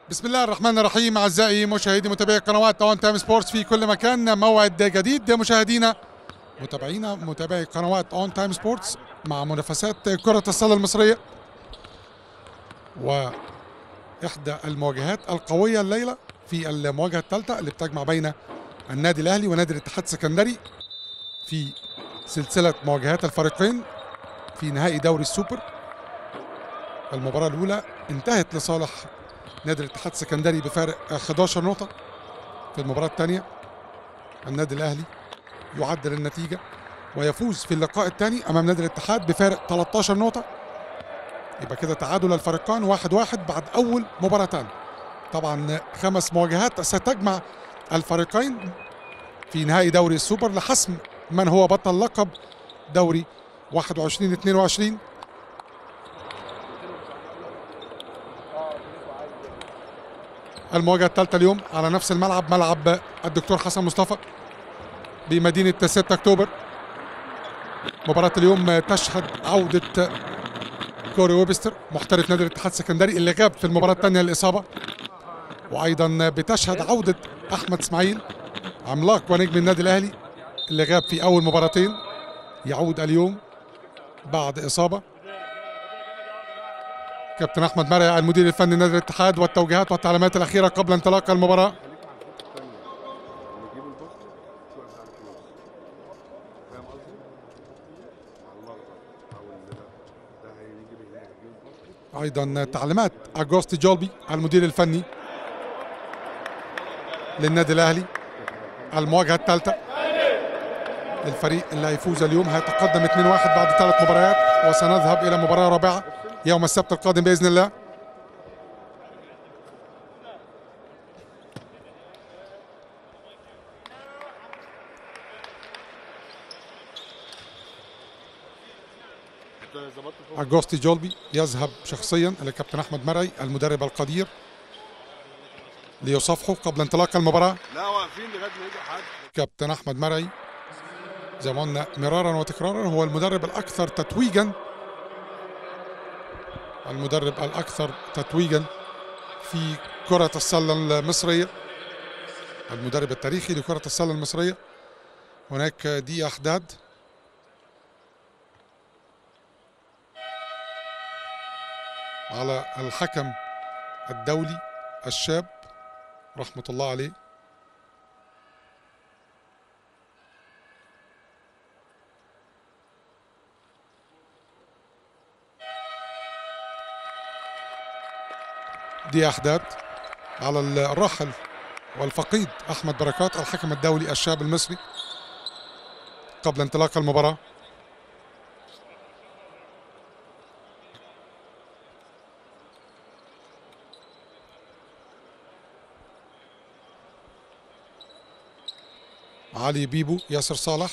بسم الله الرحمن الرحيم اعزائي مشاهدي متابعي قنوات اون تايم سبورتس في كل مكان موعد جديد مشاهدينا متابعينا متابعي قنوات اون تايم سبورتس مع منافسات كرة السلة المصرية واحدى المواجهات القوية الليلة في المواجهة الثالثة اللي بتجمع بين النادي الاهلي ونادي الاتحاد السكندري في سلسلة مواجهات الفريقين في نهائي دوري السوبر المباراة الأولى انتهت لصالح نادي الاتحاد السكندري بفارق 11 نقطة في المباراة الثانية النادي الأهلي يعدل النتيجة ويفوز في اللقاء الثاني أمام نادي الاتحاد بفارق 13 نقطة يبقى كده تعادل الفريقان واحد واحد بعد أول مباراتان طبعا خمس مواجهات ستجمع الفريقين في نهائي دوري السوبر لحسم من هو بطل لقب دوري 21 22 المواجهة الثالثة اليوم على نفس الملعب ملعب الدكتور حسن مصطفى بمدينة 6 أكتوبر مباراة اليوم تشهد عودة كوري ويبستر محترف نادي الاتحاد السكندري اللي غاب في المباراة الثانية للإصابة وأيضا بتشهد عودة أحمد إسماعيل عملاق ونجم النادي الأهلي اللي غاب في أول مباراتين يعود اليوم بعد إصابة كابتن احمد مرعي المدير الفني لنادي الاتحاد والتوجيهات والتعليمات الاخيره قبل انطلاق المباراه ايضا تعليمات اجوستي جولبي المدير الفني للنادي الاهلي المواجهه الثالثه الفريق اللي هيفوز اليوم هيتقدم 2-1 بعد ثلاث مباريات وسنذهب الى مباراه رابعه يوم السبت القادم باذن الله اجوستي جولبي يذهب شخصيا الى كابتن احمد مرعي المدرب القدير ليصافحه قبل انطلاق المباراه لا واقفين لغايه ما يجي حد كابتن احمد مرعي زي ما قلنا مرارا وتكرارا هو المدرب الاكثر تتويجا المدرب الاكثر تتويجا في كرة السلة المصرية المدرب التاريخي لكرة السلة المصرية هناك دي احداد على الحكم الدولي الشاب رحمة الله عليه دي احداث على الراحل والفقيد احمد بركات الحكم الدولي الشاب المصري قبل انطلاق المباراه علي بيبو ياسر صالح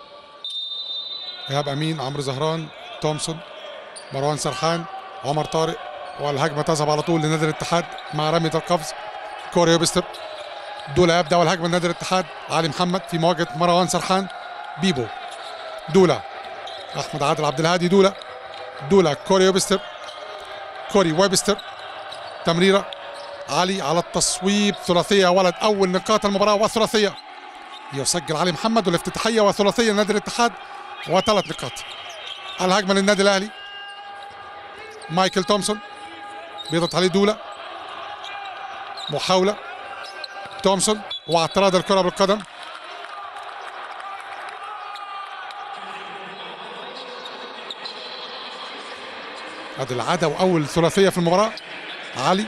ايهاب امين عمرو زهران تومسون مروان سرحان عمر طارق والهجمه تذهب على طول لنادي الاتحاد مع رميه القفز كوري ويبستر دولا يبدا والهجمه لنادي الاتحاد علي محمد في مواجهه مروان سرحان بيبو دولا احمد عادل عبد الهادي دولا دولا كوري ويبستر كوري ويبستر تمريره علي على التصويب ثلاثيه ولد اول نقاط المباراه والثلاثيه يسجل علي محمد والافتتاحيه وثلاثيه لنادي الاتحاد وثلاث نقاط الهجمه للنادي الاهلي مايكل تومسون بيضغط عليه دولا محاولة تومسون واعتراض الكرة بالقدم هذه العادة وأول ثلاثية في المباراة علي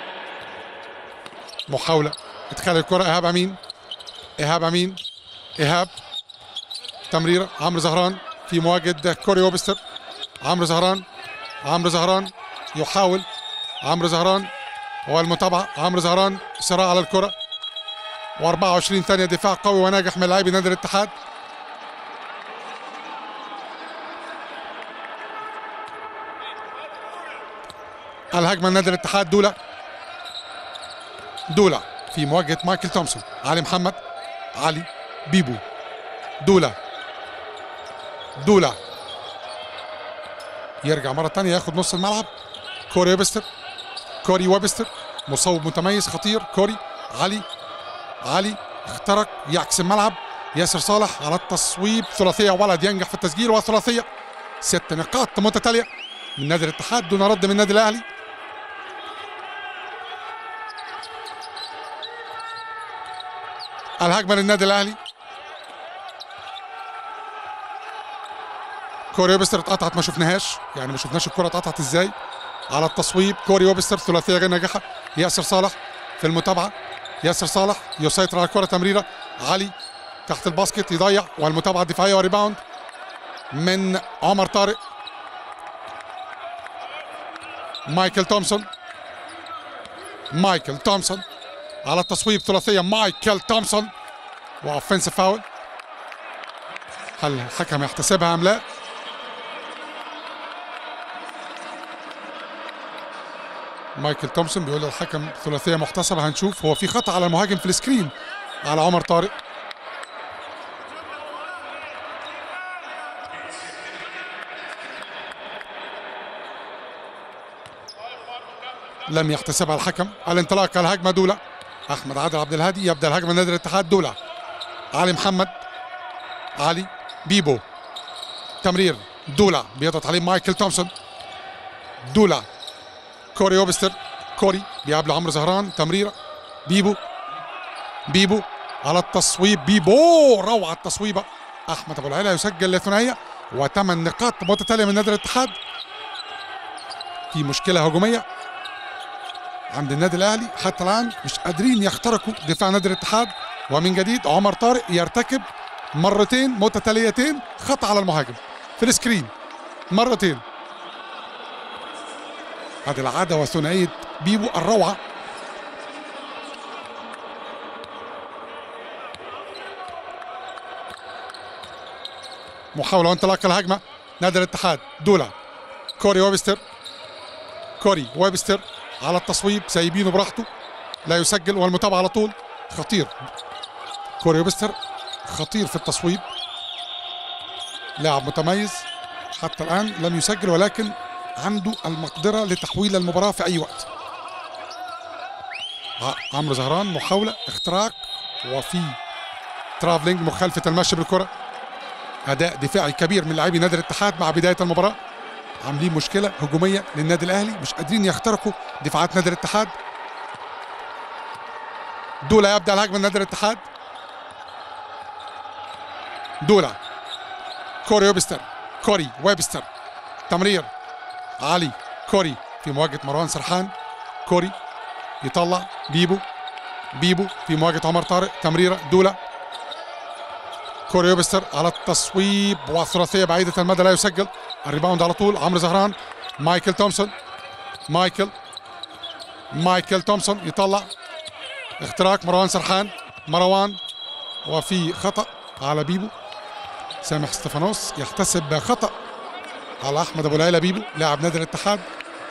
محاولة ادخال الكرة إيهاب أمين إيهاب أمين إيهاب تمريرة عمرو زهران في مواجهة كوري وبستر عمرو زهران عمرو زهران يحاول عمرو زهران والمتابعة عمرو زهران صراع على الكرة و24 ثانية دفاع قوي وناجح من لاعبي نادي الاتحاد الهجمة لنادي الاتحاد دولا دولا في مواجهة مايكل تومسون علي محمد علي بيبو دولا دولا يرجع مرة تانية ياخد نص الملعب كوري ويبستر كوري ويبستر مصوب متميز خطير كوري علي علي اخترق يعكس الملعب ياسر صالح على التصويب ثلاثيه ولد ينجح في التسجيل وثلاثيه ست نقاط متتاليه من نادي الاتحاد دون رد من النادي الاهلي الهجمه للنادي الاهلي كوري ويبستر اتقطعت ما شفناهاش يعني ما شفناش الكره اتقطعت ازاي على التصويب كوري ويبستر ثلاثيه غير ناجحه ياسر صالح في المتابعه ياسر صالح يسيطر على الكره تمريره علي تحت الباسكت يضيع والمتابعه الدفاعيه وريباوند من عمر طارق مايكل تومسون مايكل تومسون على التصويب ثلاثيه مايكل تومسون واوفنسيف فاول هل الحكم يحتسبها ام لا؟ مايكل تومسون بيقول للحكم ثلاثيه محتسبه هنشوف هو في خطا على المهاجم في السكرين على عمر طارق لم يحتسبها الحكم الانطلاق الهجمه دوله احمد عادل عبد الهادي يبدا الهجمه نادي الاتحاد دوله علي محمد علي بيبو تمرير دولا بيضغط عليه مايكل تومسون دولا كوري اوبستر كوري بيقابله عمرو زهران تمريره بيبو بيبو على التصويب بيبو روعه التصويبه احمد ابو العلا يسجل لثنائيه وثمان نقاط متتاليه من نادي الاتحاد في مشكله هجوميه عند النادي الاهلي حتى الان مش قادرين يخترقوا دفاع نادي الاتحاد ومن جديد عمر طارق يرتكب مرتين متتاليتين خطا على المهاجم في السكرين مرتين هذه العاده وثنائيه بيبو الروعه محاوله وانطلاق الهجمه نادي الاتحاد دولا كوري ويبستر كوري ويبستر على التصويب سايبينه براحته لا يسجل والمتابعه على طول خطير كوري ويبستر خطير في التصويب لاعب متميز حتى الان لم يسجل ولكن عنده المقدره لتحويل المباراه في اي وقت ع- عمرو زهران محاوله اختراق وفي ترافلينج مخالفه المشي بالكره اداء دفاعي كبير من لاعبي نادي الاتحاد مع بدايه المباراه عاملين مشكله هجوميه للنادي الاهلي مش قادرين يخترقوا دفاعات نادي الاتحاد دولا يبدا الهجمه نادي الاتحاد دولا كوري ويبستر كوري ويبستر تمرير علي كوري في مواجهه مروان سرحان كوري يطلع بيبو بيبو في مواجهه عمر طارق تمريره دولا كوري ويبستر على التصويب والثلاثيه بعيده المدى لا يسجل الريباوند على طول عمرو زهران مايكل تومسون مايكل مايكل تومسون يطلع اختراق مروان سرحان مروان وفي خطا على بيبو سامح ستيفانوس يحتسب خطا على احمد ابو العيله بيبو لاعب نادي الاتحاد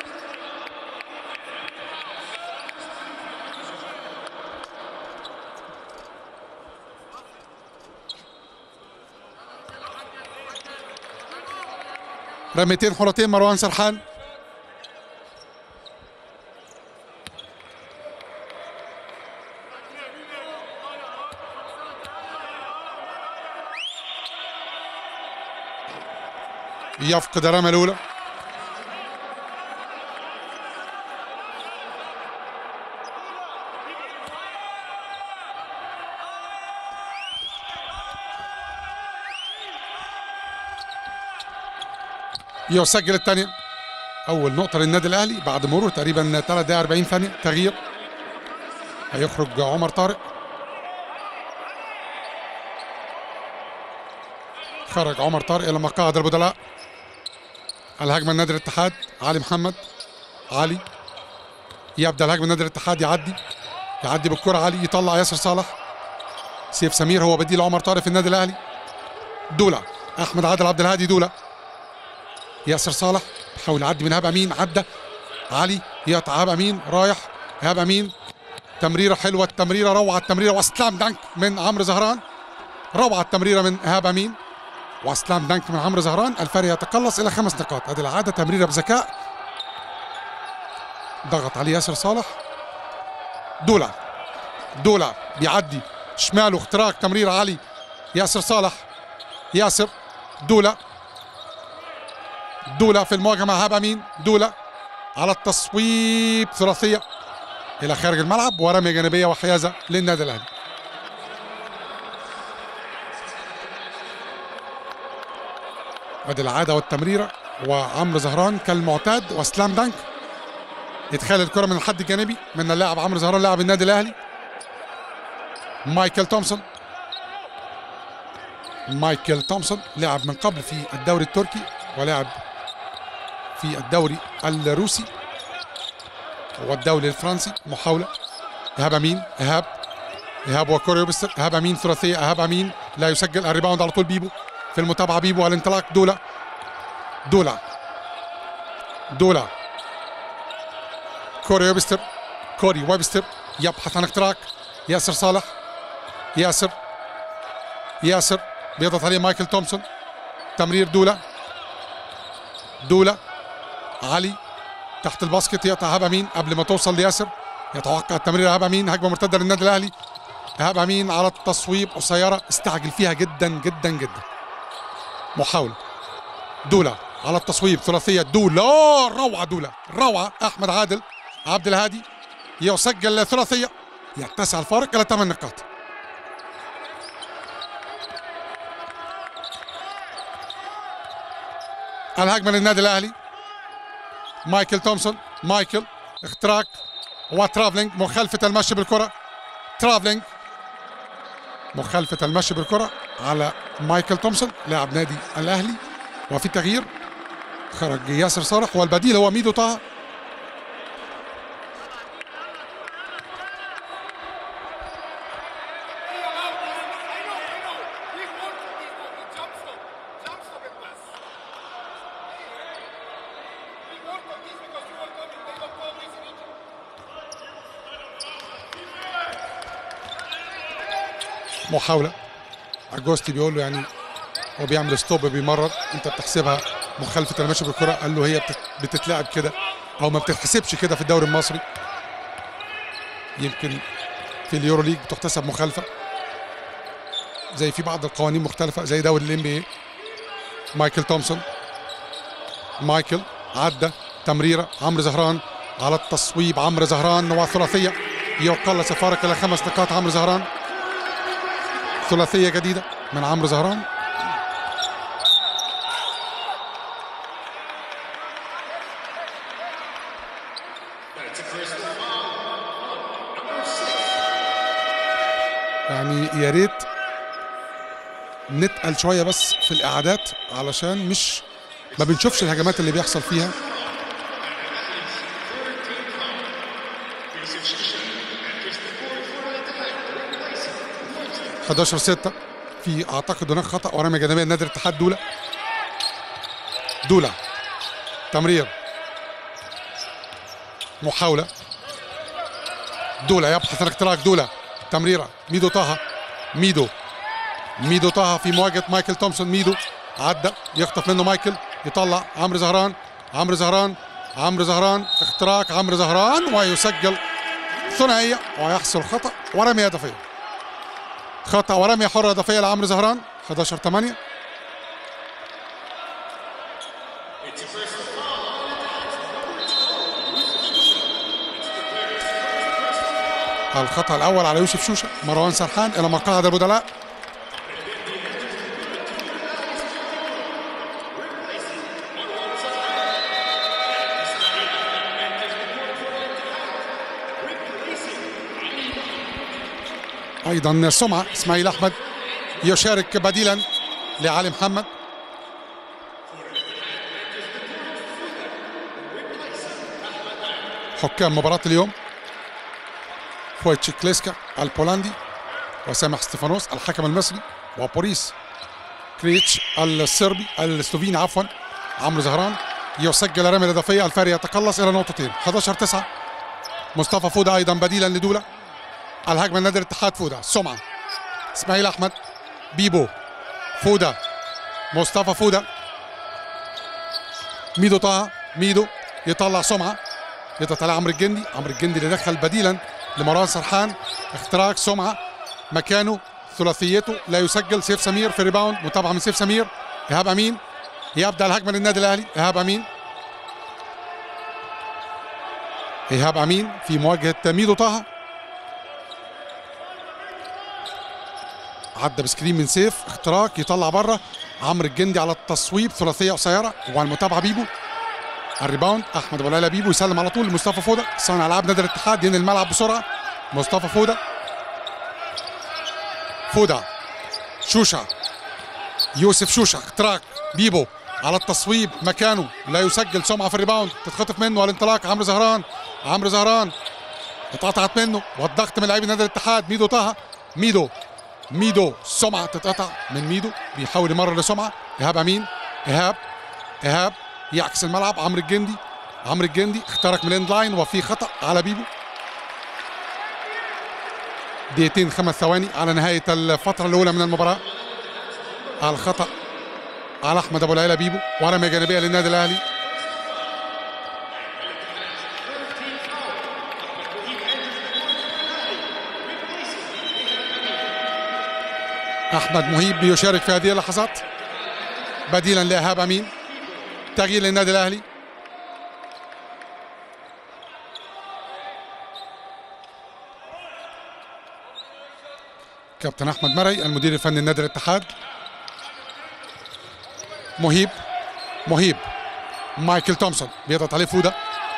رميتين حرتين مروان سرحان يفقد الرمى الاولى يسجل الثانية أول نقطة للنادي الأهلي بعد مرور تقريبا 3 دقائق 40 ثانية تغيير هيخرج عمر طارق خرج عمر طارق إلى مقاعد البدلاء الهجمة النادي الاتحاد علي محمد علي يبدأ الهجمة النادي الاتحاد يعدي يعدي بالكرة علي يطلع ياسر صالح سيف سمير هو بديل عمر طارق في النادي الأهلي دولة أحمد عادل عبد الهادي دولة ياسر صالح بيحاول يعدي من ايهاب امين عدى علي يقطع ايهاب امين رايح ايهاب امين تمريره حلوه التمريره روعه التمريره واسلام دانك من عمرو زهران روعه التمريره من ايهاب امين واسلام دانك من عمرو زهران الفرق يتقلص الى خمس نقاط هذه العاده تمريره بذكاء ضغط عليه ياسر صالح دولا دولا بيعدي شماله اختراق تمرير عالي ياسر صالح ياسر دولا دولا في المواجهه مع هاب امين دولا على التصويب ثلاثيه الى خارج الملعب ورميه جانبيه وحيازه للنادي الاهلي ادي العاده والتمريره وعمرو زهران كالمعتاد وسلام دانك ادخال الكره من الحد الجانبي من اللاعب عمرو زهران لاعب النادي الاهلي مايكل تومسون مايكل تومسون لعب من قبل في الدوري التركي ولعب في الدوري الروسي والدوري الفرنسي محاولة إيهاب أمين إيهاب إيهاب وكوريو بستر إيهاب أمين ثلاثية إيهاب أمين لا يسجل الريباوند على طول بيبو في المتابعة بيبو الانطلاق دولا دولا دولا كوري ويبستر كوري ويبستر يبحث عن اختراق ياسر صالح ياسر ياسر بيضغط عليه مايكل تومسون تمرير دولا دولا علي تحت الباسكت يقطع هاب امين قبل ما توصل لياسر يتوقع التمرير هاب امين هجمه مرتده للنادي الاهلي هاب امين على التصويب قصيره استعجل فيها جدا جدا جدا محاوله دولا على التصويب ثلاثيه دولا روعه دولا روعه احمد عادل عبد الهادي يسجل ثلاثيه يتسع الفارق الى ثمان نقاط الهجمه للنادي الاهلي مايكل تومسون مايكل اختراق وترافلينج مخالفة المشي بالكرة ترافلينج مخالفة المشي بالكرة على مايكل تومسون لاعب نادي الأهلي وفي تغيير خرج ياسر صالح والبديل هو ميدو طه محاولة اجوستي بيقول له يعني هو بيعمل ستوب بيمرر انت بتحسبها مخالفة المشي بالكرة قال له هي بتت- بتتلعب كده او ما بتتحسبش كده في الدوري المصري يمكن في اليورو ليج بتحتسب مخالفة زي في بعض القوانين مختلفة زي دوري الام بي مايكل تومسون مايكل عدى تمريرة عمرو زهران على التصويب عمرو زهران وثلاثية يقلص الفارق إلى خمس نقاط عمرو زهران ثلاثية جديدة من عمرو زهران يعني يا ريت نتقل شوية بس في الإعادات علشان مش ما بنشوفش الهجمات اللي بيحصل فيها حداشر ستة في اعتقد هناك خطا ورمي جانبيه نادي الاتحاد دوله دوله تمرير محاوله دوله يبحث عن اختراق دوله تمريره ميدو طه ميدو ميدو طه في مواجهه مايكل تومسون ميدو عدى يخطف منه مايكل يطلع عمرو زهران عمرو زهران عمرو زهران اختراق عمرو زهران ويسجل ثنائيه ويحصل خطا ورميه هدفيه خطا ورميه حره اضافيه لعمرو زهران 11 8 الخطا الاول على يوسف شوشه مروان سرحان الى مقاعد البدلاء ايضا سمعه اسماعيل احمد يشارك بديلا لعلي محمد حكام مباراة اليوم فويتشيكليسكا البولندي وسامح ستيفانوس الحكم المصري وبوريس كريتش الصربي السلوفيني عفوا عمرو زهران يسجل الرمية الإضافية الفارق يتقلص إلى نقطتين 11 9 مصطفى فودة أيضا بديلا لدولة الهجمة نادي الاتحاد فودة سمعة اسماعيل أحمد بيبو فودة مصطفى فودة ميدو طه ميدو يطلع سمعة يضغط على عمرو الجندي عمرو الجندي اللي دخل بديلا لمروان سرحان اختراق سمعه مكانه ثلاثيته لا يسجل سيف سمير في ريباوند متابعه من سيف سمير ايهاب امين يبدا الهجمه للنادي الاهلي ايهاب امين ايهاب امين في مواجهه ميدو طه عدى بسكرين من سيف اختراق يطلع بره عمرو الجندي على التصويب ثلاثيه قصيره والمتابعه بيبو الريباوند احمد ابو العلا بيبو يسلم على طول لمصطفى فوده صانع العاب نادي الاتحاد ينهي الملعب بسرعه مصطفى فوده فوده شوشة يوسف شوشة اختراق بيبو على التصويب مكانه لا يسجل سمعة في الريباوند تتخطف منه الانطلاق عمرو زهران عمرو زهران اتقطعت منه والضغط من لاعبي نادي الاتحاد ميدو طه ميدو ميدو سمعة تتقطع من ميدو بيحاول يمرر لسمعة ايهاب امين ايهاب ايهاب يعكس الملعب عمرو الجندي عمرو الجندي اخترق من الاند لاين وفي خطأ على بيبو دقيقتين خمس ثواني على نهاية الفترة الأولى من المباراة على الخطأ على أحمد أبو العلا بيبو ورمية جانبية للنادي الأهلي أحمد مهيب بيشارك في هذه اللحظات بديلا لإيهاب أمين تغيير للنادي الأهلي كابتن احمد مرعي المدير الفني لنادي الاتحاد مهيب مهيب مايكل تومسون بيضغط عليه فوده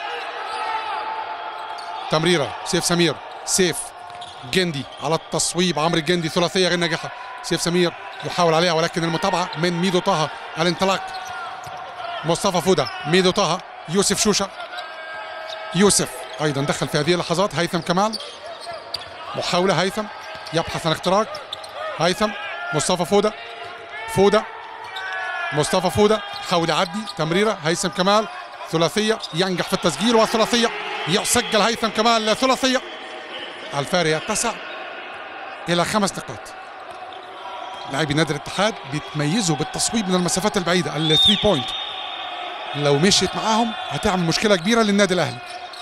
تمريره سيف سمير سيف جندي على التصويب عمرو الجندي ثلاثيه غير ناجحه سيف سمير يحاول عليها ولكن المتابعه من ميدو طه الانطلاق مصطفى فوده ميدو طه يوسف شوشه يوسف ايضا دخل في هذه اللحظات هيثم كمال محاوله هيثم يبحث عن اختراق هيثم مصطفى فوده فوده مصطفى فوده حاول يعدي تمريره هيثم كمال ثلاثيه ينجح في التسجيل وثلاثيه يسجل هيثم كمال ثلاثيه الفارق يتسع الى خمس نقاط لاعبي نادي الاتحاد بيتميزوا بالتصويب من المسافات البعيده الثري بوينت لو مشيت معاهم هتعمل مشكله كبيره للنادي الاهلي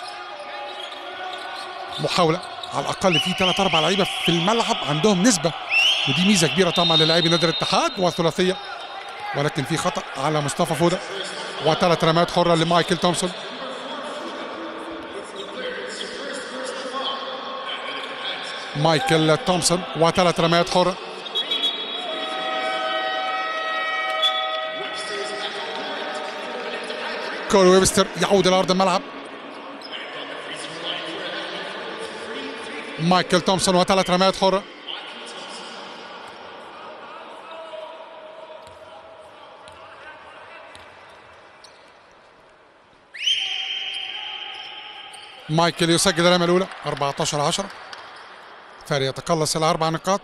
محاوله على الاقل في ثلاث اربع لعيبه في الملعب عندهم نسبه ودي ميزه كبيره طبعا للاعبي نادي الاتحاد وثلاثيه ولكن في خطا على مصطفى فوده وثلاث رميات حره لمايكل تومسون مايكل تومسون وثلاث رميات حره كوري ويبستر يعود الى ارض الملعب مايكل تومسون وثلاث رميات حره مايكل يسجل الرميه الاولى 14 10 فارق يتقلص الى اربع نقاط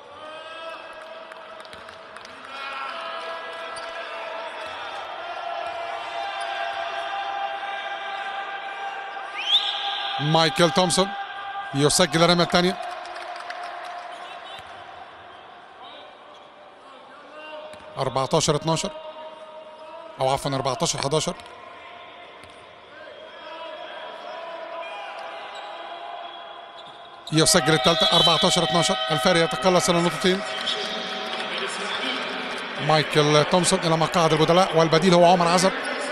مايكل تومسون يسجل الرميه الثانيه أربعتاشر 12 أو عفوا 14 11 يسجل الثالثة 14 12 الفارق يتقلص إلى نقطتين مايكل تومسون إلى مقاعد البدلاء والبديل هو عمر عزب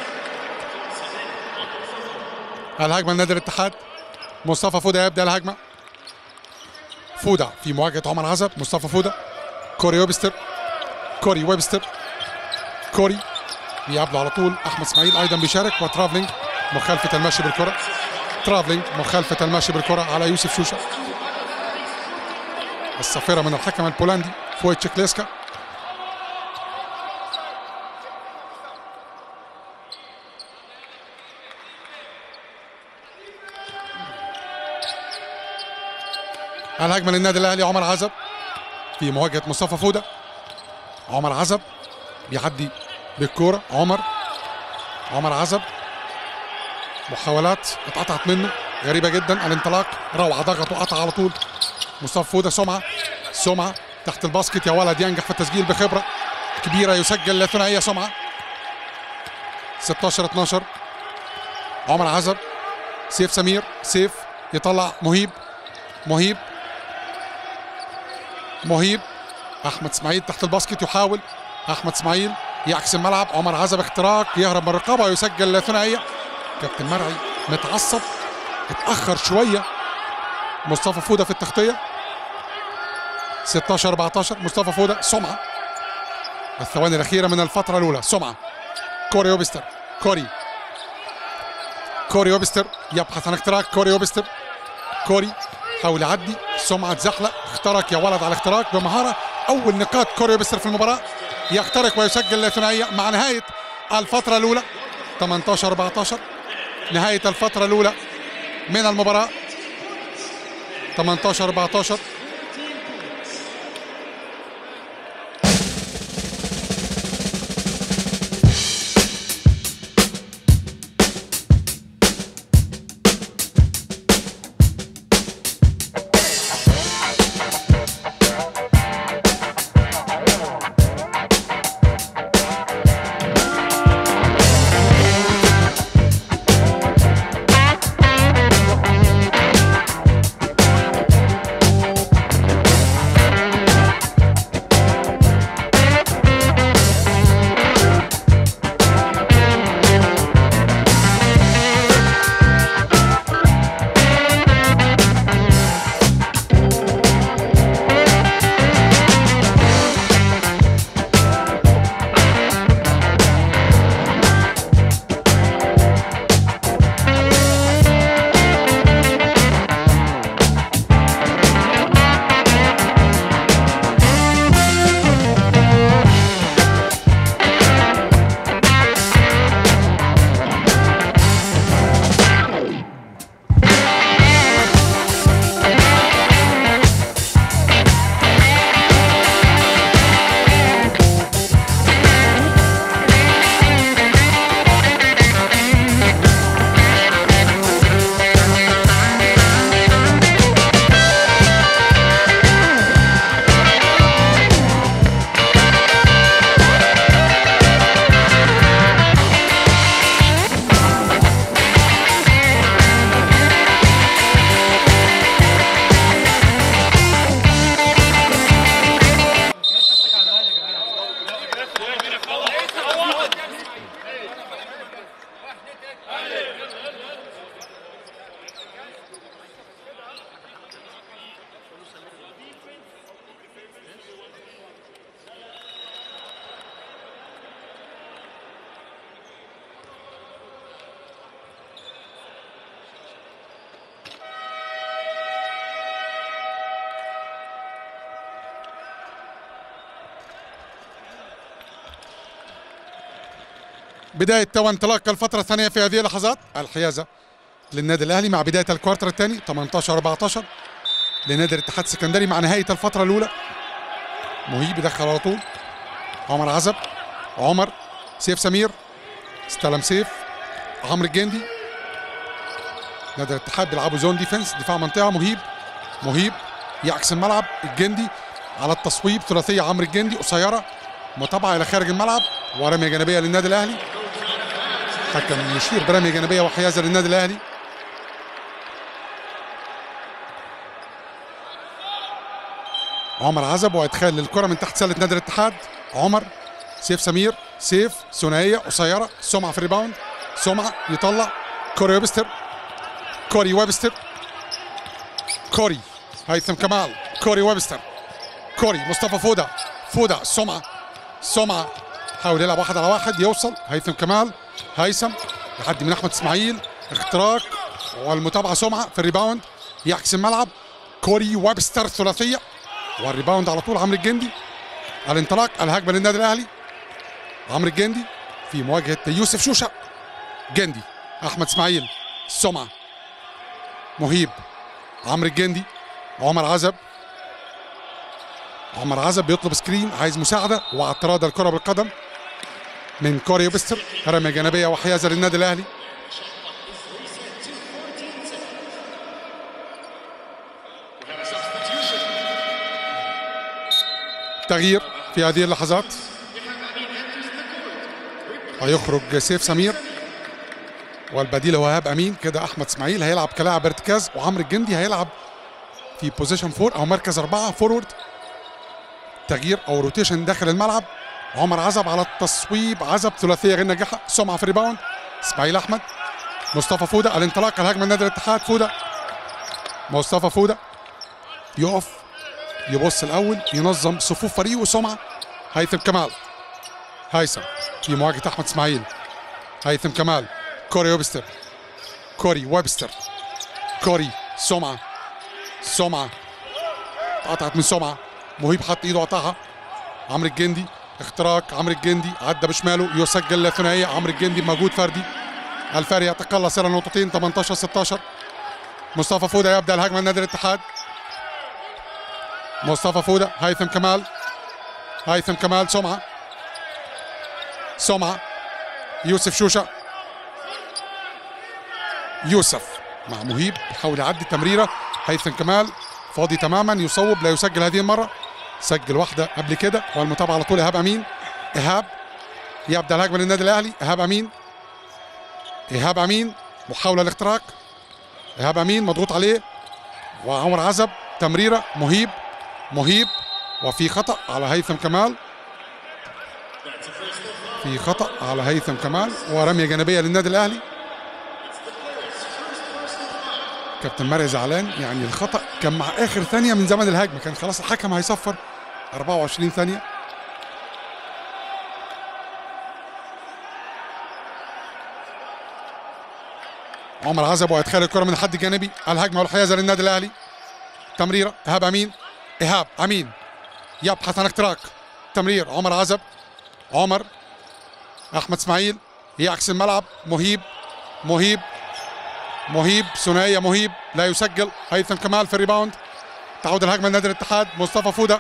الهجمة لنادي الاتحاد مصطفى فوده يبدا الهجمه فوده في مواجهه عمر عزب مصطفى فوده كوري ويبستر كوري ويبستر كوري بيقابله على طول احمد اسماعيل ايضا بيشارك وترافلينج مخالفه المشي بالكره ترافلينج مخالفه المشي بالكره على يوسف شوشه الصافره من الحكم البولندي فويتشيكليسكا الهجمه للنادي الاهلي عمر عزب في مواجهه مصطفى فوده عمر عزب بيعدي بالكوره عمر عمر عزب محاولات اتقطعت منه غريبه جدا الانطلاق روعه ضغط وقطع على طول مصطفى فوده سمعه سمعه تحت الباسكت يا ولد ينجح في التسجيل بخبره كبيره يسجل ثنائيه سمعه 16 12 عمر عزب سيف سمير سيف يطلع مهيب مهيب مهيب احمد اسماعيل تحت الباسكت يحاول احمد اسماعيل يعكس الملعب عمر عزب اختراق يهرب من الرقابه ويسجل ثنائيه كابتن مرعي متعصب اتاخر شويه مصطفى فوده في التغطيه 16 14 مصطفى فوده سمعه الثواني الاخيره من الفتره الاولى سمعه كوري اوبستر كوري كوري اوبستر يبحث عن اختراق كوري اوبستر كوري حاول يعدي سمعه اتزحلق اخترق يا ولد على اختراق بمهاره اول نقاط كوري اوبستر في المباراه يخترق ويسجل ثنائيه مع نهايه الفتره الاولى 18 14 نهايه الفتره الاولى من المباراه 18 14 بداية تو انطلاق الفترة الثانية في هذه اللحظات الحيازة للنادي الأهلي مع بداية الكوارتر الثاني 18 14 لنادي الاتحاد السكندري مع نهاية الفترة الأولى مهيب يدخل على طول عمر عزب عمر سيف سمير استلم سيف عمرو الجندي نادي الاتحاد بيلعبوا زون ديفنس دفاع منطقة مهيب مهيب يعكس الملعب الجندي على التصويب ثلاثية عمرو الجندي قصيرة متابعة إلى خارج الملعب ورمية جانبية للنادي الأهلي حكم يشير برمية جانبية وحيازة للنادي الأهلي عمر عزب وادخال للكره من تحت سله نادي الاتحاد عمر سيف سمير سيف ثنائيه قصيره سمعه في الريباوند سمعه يطلع كوري ويبستر كوري ويبستر كوري هيثم كمال كوري ويبستر كوري مصطفى فوده فوده سمعه سمعه حاول يلعب واحد على واحد يوصل هيثم كمال هيثم يعدي من احمد اسماعيل اختراق والمتابعه سمعه في الريباوند يعكس الملعب كوري ويبستر ثلاثيه والريباوند على طول عمرو الجندي الانطلاق الهجمه للنادي الاهلي عمرو الجندي في مواجهه يوسف شوشه جندي احمد اسماعيل سمعه مهيب عمرو الجندي عمر عزب عمر عزب بيطلب سكرين عايز مساعده واعتراض الكره بالقدم من كوري بستر رميه جانبيه وحيازه للنادي الاهلي تغيير في هذه اللحظات هيخرج سيف سمير والبديل هو ايهاب امين كده احمد اسماعيل هيلعب كلاعب ارتكاز وعمرو الجندي هيلعب في بوزيشن فور او مركز اربعه فورورد تغيير او روتيشن داخل الملعب عمر عزب على التصويب عزب ثلاثيه غير ناجحه سمعه في الريباوند اسماعيل احمد مصطفى فوده الانطلاق الهجمه نادي الاتحاد فوده مصطفى فوده يقف يبص الاول ينظم صفوف فريقه وسمعه هيثم كمال هيثم في مواجهه احمد اسماعيل هيثم كمال كوري ويبستر كوري ويبستر كوري سمعه سمعه اتقطعت من سمعه مهيب حط ايده قطعها عمرو الجندي اختراق عمرو الجندي عدى بشماله يسجل ثنائيه عمرو الجندي مجهود فردي الفاري يتقلص الى نقطتين 18 16 مصطفى فوده يبدا الهجمه لنادي الاتحاد مصطفى فوده هيثم كمال هيثم كمال سمعه سمعه يوسف شوشه يوسف مع مهيب يحاول يعدي تمريره هيثم كمال فاضي تماما يصوب لا يسجل هذه المره سجل واحده قبل كده والمتابعه على طول ايهاب امين ايهاب يبدا الهجمه للنادي الاهلي ايهاب امين ايهاب امين محاوله الاختراق ايهاب امين مضغوط عليه وعمر عزب تمريره مهيب مهيب وفي خطا على هيثم كمال في خطا على هيثم كمال ورميه جانبيه للنادي الاهلي كابتن مرعي زعلان يعني الخطا كان مع اخر ثانيه من زمن الهجمه كان خلاص الحكم هيصفر 24 ثانيه عمر عزب وادخال الكره من الحد الجانبي الهجمه والحيازه للنادي الاهلي تمريره ايهاب امين ايهاب امين يبحث عن اختراق تمرير عمر عزب عمر احمد اسماعيل يعكس الملعب مهيب مهيب مهيب ثنائيه مهيب لا يسجل هيثم كمال في الريباوند تعود الهجمه لنادي الاتحاد مصطفى فوده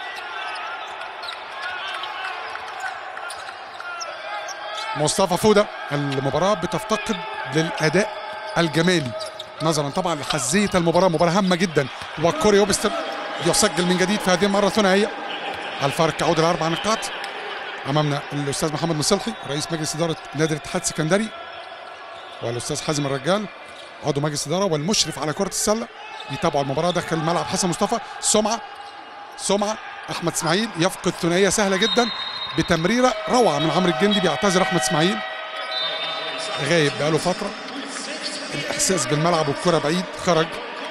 مصطفى فوده المباراه بتفتقد للاداء الجمالي نظرا طبعا لحزيه المباراه مباراه هامه جدا وكوري اوبستر يسجل من جديد في هذه المره ثنائيه الفارق يعود الى اربع نقاط امامنا الاستاذ محمد مصلحي رئيس مجلس اداره نادي الاتحاد السكندري والاستاذ حازم الرجال عضو مجلس اداره والمشرف على كره السله يتابعوا المباراه داخل الملعب حسن مصطفى سمعه سمعه احمد اسماعيل يفقد ثنائيه سهله جدا بتمريره روعه من عمرو الجندي بيعتذر احمد اسماعيل غايب بقاله فتره الاحساس بالملعب والكره بعيد خرج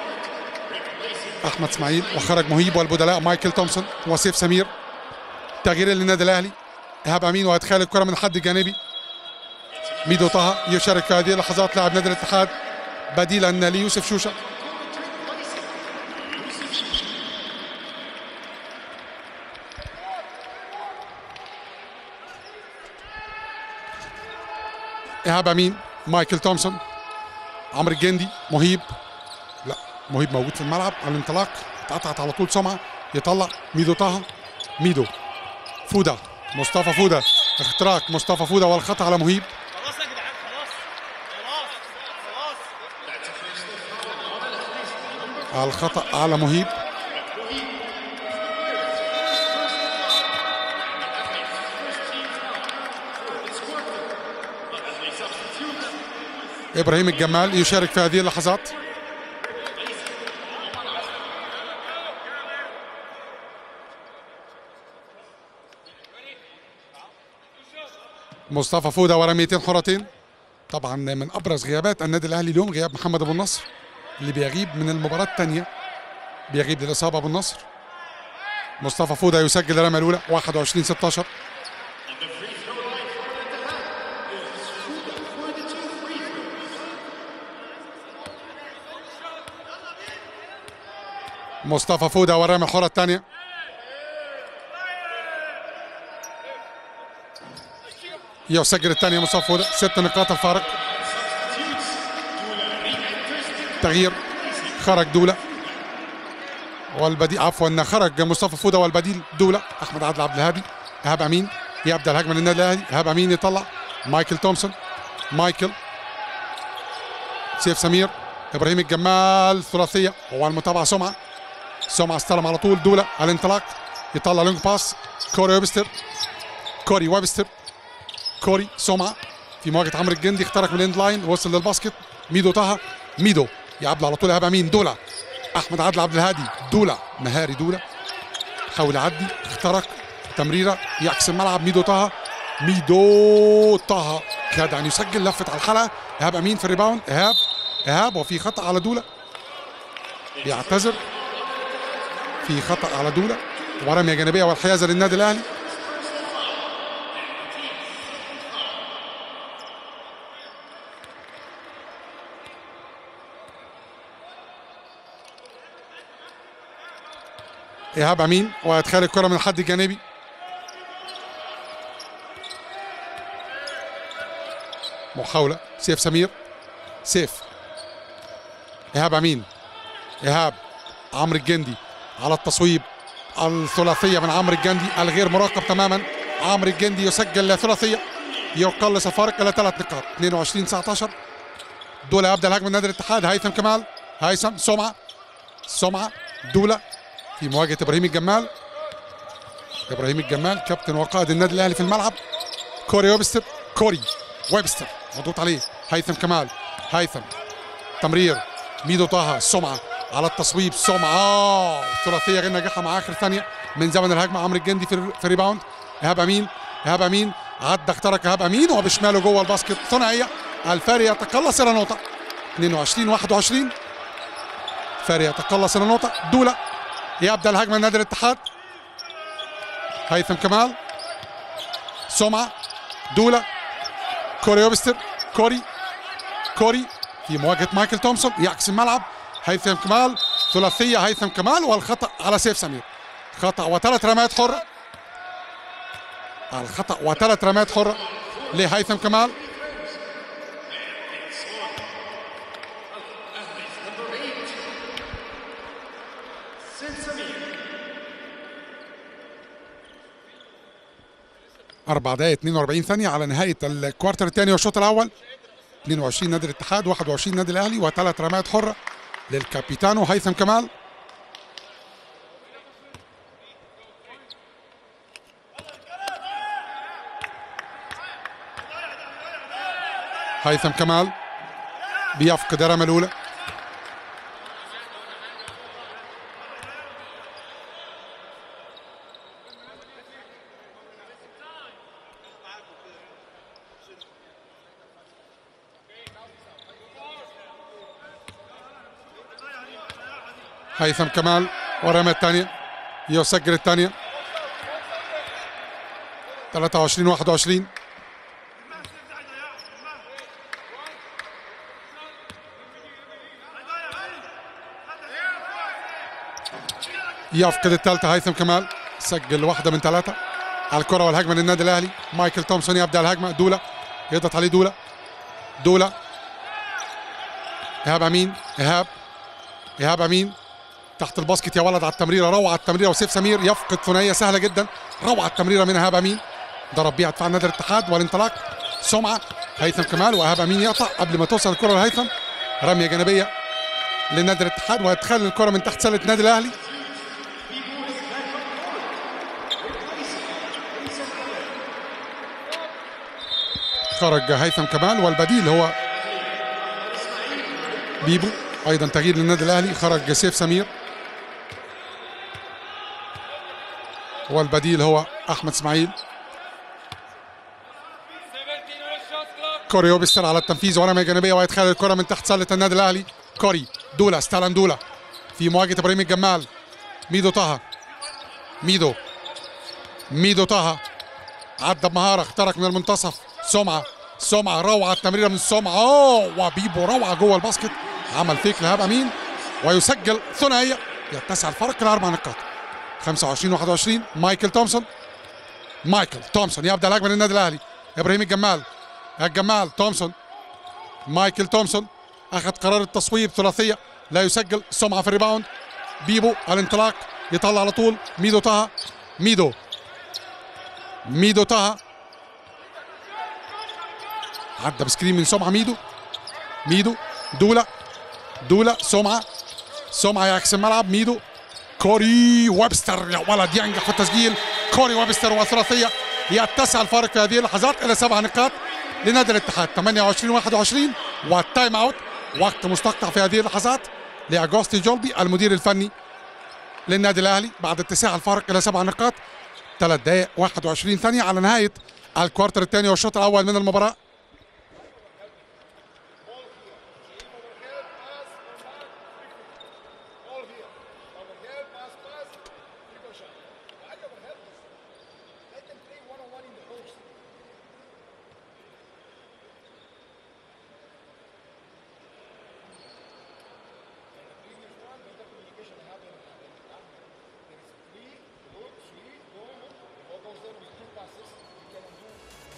احمد اسماعيل وخرج مهيب والبدلاء مايكل تومسون وسيف سمير تغيير للنادي الاهلي ايهاب امين وادخال الكره من الحد الجانبي ميدو طه يشارك في هذه اللحظات لاعب نادي الاتحاد بديلا ليوسف شوشه ايهاب امين مايكل تومسون عمرو الجندي مهيب لا مهيب موجود في الملعب على الانطلاق اتقطعت على طول سمعه يطلع ميدو طه ميدو فوده مصطفى فوده اختراق مصطفى فوده والخطا على مهيب خلاص يا جدعان خلاص خلاص خلاص على الخطا على مهيب ابراهيم الجمال يشارك في هذه اللحظات مصطفى فوده ورميتين حرتين طبعا من ابرز غيابات النادي الاهلي اليوم غياب محمد ابو النصر اللي بيغيب من المباراه الثانيه بيغيب للاصابه ابو النصر مصطفى فوده يسجل الرميه الاولى 21 16 مصطفى فوده والرميه الحره الثانيه يسجل الثانيه مصطفى فوده ست نقاط الفارق تغيير خرج دوله والبديل عفوا خرج مصطفى فوده والبديل دوله احمد عادل عبد الهادي ايهاب امين يبدا الهجمه للنادي الاهلي ايهاب امين يطلع مايكل تومسون مايكل سيف سمير ابراهيم الجمال ثلاثيه هو المتابعه سمعه سمعه استلم على طول دوله على الانطلاق يطلع لونج باس كوري ويبستر كوري ويبستر كوري سمعه في مواجهه عمرو الجندي اخترق من الاند لاين وصل للباسكت ميدو طه ميدو يعبد على طول ايهاب امين دوله احمد عادل عبد الهادي دوله مهاري دوله حاول يعدي اخترق تمريره يعكس الملعب ميدو طه ميدو طه كاد ان يسجل لفت على الحلقه ايهاب امين في الريباوند ايهاب ايهاب وفي خطا على دوله يعتذر في خطا على دوله ورميه جانبيه والحيازه للنادي الاهلي ايهاب امين وادخال الكره من الحد الجانبي محاوله سيف سمير سيف ايهاب امين ايهاب عمرو الجندي على التصويب الثلاثيه من عمرو الجندي الغير مراقب تماما عمرو الجندي يسجل ثلاثيه يقلص الفارق الى ثلاث نقاط 22 19 دول يبدا الهجمه من نادي الاتحاد هيثم كمال هيثم سمعه سمعه دوله في مواجهه ابراهيم الجمال ابراهيم الجمال كابتن وقائد النادي الاهلي في الملعب كوري ويبستر كوري ويبستر مضغوط عليه هيثم كمال هيثم تمرير ميدو طه سمعه على التصويب سمعه ثلاثيه غير ناجحه مع اخر ثانيه من زمن الهجمه عمرو الجندي في في الريباوند ايهاب امين ايهاب امين عدى اخترق ايهاب امين وبشماله جوه الباسكت ثنائيه الفاري يتقلص الى نقطه 22 21 فاري يتقلص الى نقطه دوله يبدا الهجمه نادي الاتحاد هيثم كمال سمعه دوله كوري ويبستر كوري كوري في مواجهه مايكل تومسون يعكس الملعب هيثم كمال ثلاثيه هيثم كمال والخطا على سيف سمير خطا وثلاث رميات حره الخطا وثلاث رميات حره لهيثم كمال أربع دقائق 42 ثانية على نهاية الكوارتر الثاني والشوط الأول 22 نادي الاتحاد 21 نادي الأهلي وثلاث رميات حرة للكابيتانو هيثم كمال هيثم كمال بيفقد الرمى الأولى هيثم كمال ورمى الثانية يسجل الثانية 23 21 يفقد الثالثة هيثم كمال سجل واحدة من ثلاثة على الكرة والهجمة للنادي الأهلي مايكل تومسون يبدأ الهجمة دولة يضغط عليه دولة دولة إيهاب أمين إيهاب إيهاب أمين تحت الباسكت يا ولد على التمريره روعه التمريره وسيف سمير يفقد ثنائيه سهله جدا روعه التمريره من ايهاب امين ضرب بيها دفاع نادي الاتحاد والانطلاق سمعه هيثم كمال وايهاب امين يقطع قبل ما توصل الكره لهيثم رميه جانبيه لنادي الاتحاد ويدخل الكره من تحت سله النادي الاهلي خرج هيثم كمال والبديل هو بيبو ايضا تغيير للنادي الاهلي خرج سيف سمير والبديل هو احمد اسماعيل كوري وبستر على التنفيذ ورميه جانبيه ويدخل الكره من تحت سله النادي الاهلي كوري دولا استلم دولا في مواجهه ابراهيم الجمال ميدو طه ميدو ميدو طه عدى بمهاره اخترق من المنتصف سمعه سمعه روعه التمريره من سمعه اوه وبيبو روعه جوه الباسكت عمل فيك لهاب امين ويسجل ثنائيه يتسع الفرق لاربع نقاط 25 21 مايكل تومسون مايكل تومسون يبدا الهجمه للنادي الاهلي ابراهيم الجمال الجمال تومسون مايكل تومسون اخذ قرار التصويب ثلاثيه لا يسجل سمعه في الريباوند بيبو الانطلاق يطلع على طول ميدو طه ميدو ميدو طه عدى بسكرين من سمعه ميدو ميدو دولا دولا سمعه سمعه يعكس الملعب ميدو كوري ويبستر يا ولد ينجح في التسجيل كوري ويبستر وثلاثيه يتسع الفارق في هذه اللحظات الى سبع نقاط لنادي الاتحاد 28 21 والتايم اوت وقت مستقطع في هذه اللحظات لاجوستي جولبي المدير الفني للنادي الاهلي بعد اتساع الفارق الى سبع نقاط ثلاث دقائق 21 ثانيه على نهايه الكوارتر الثاني والشوط الاول من المباراه Ball here. Overhead, pass, pass. Three point shot. Why you overhead? Let them play one on one in the post. Previous one, better communication happened. There is three, good, three, go. The ball goes there with two passes. You can undo.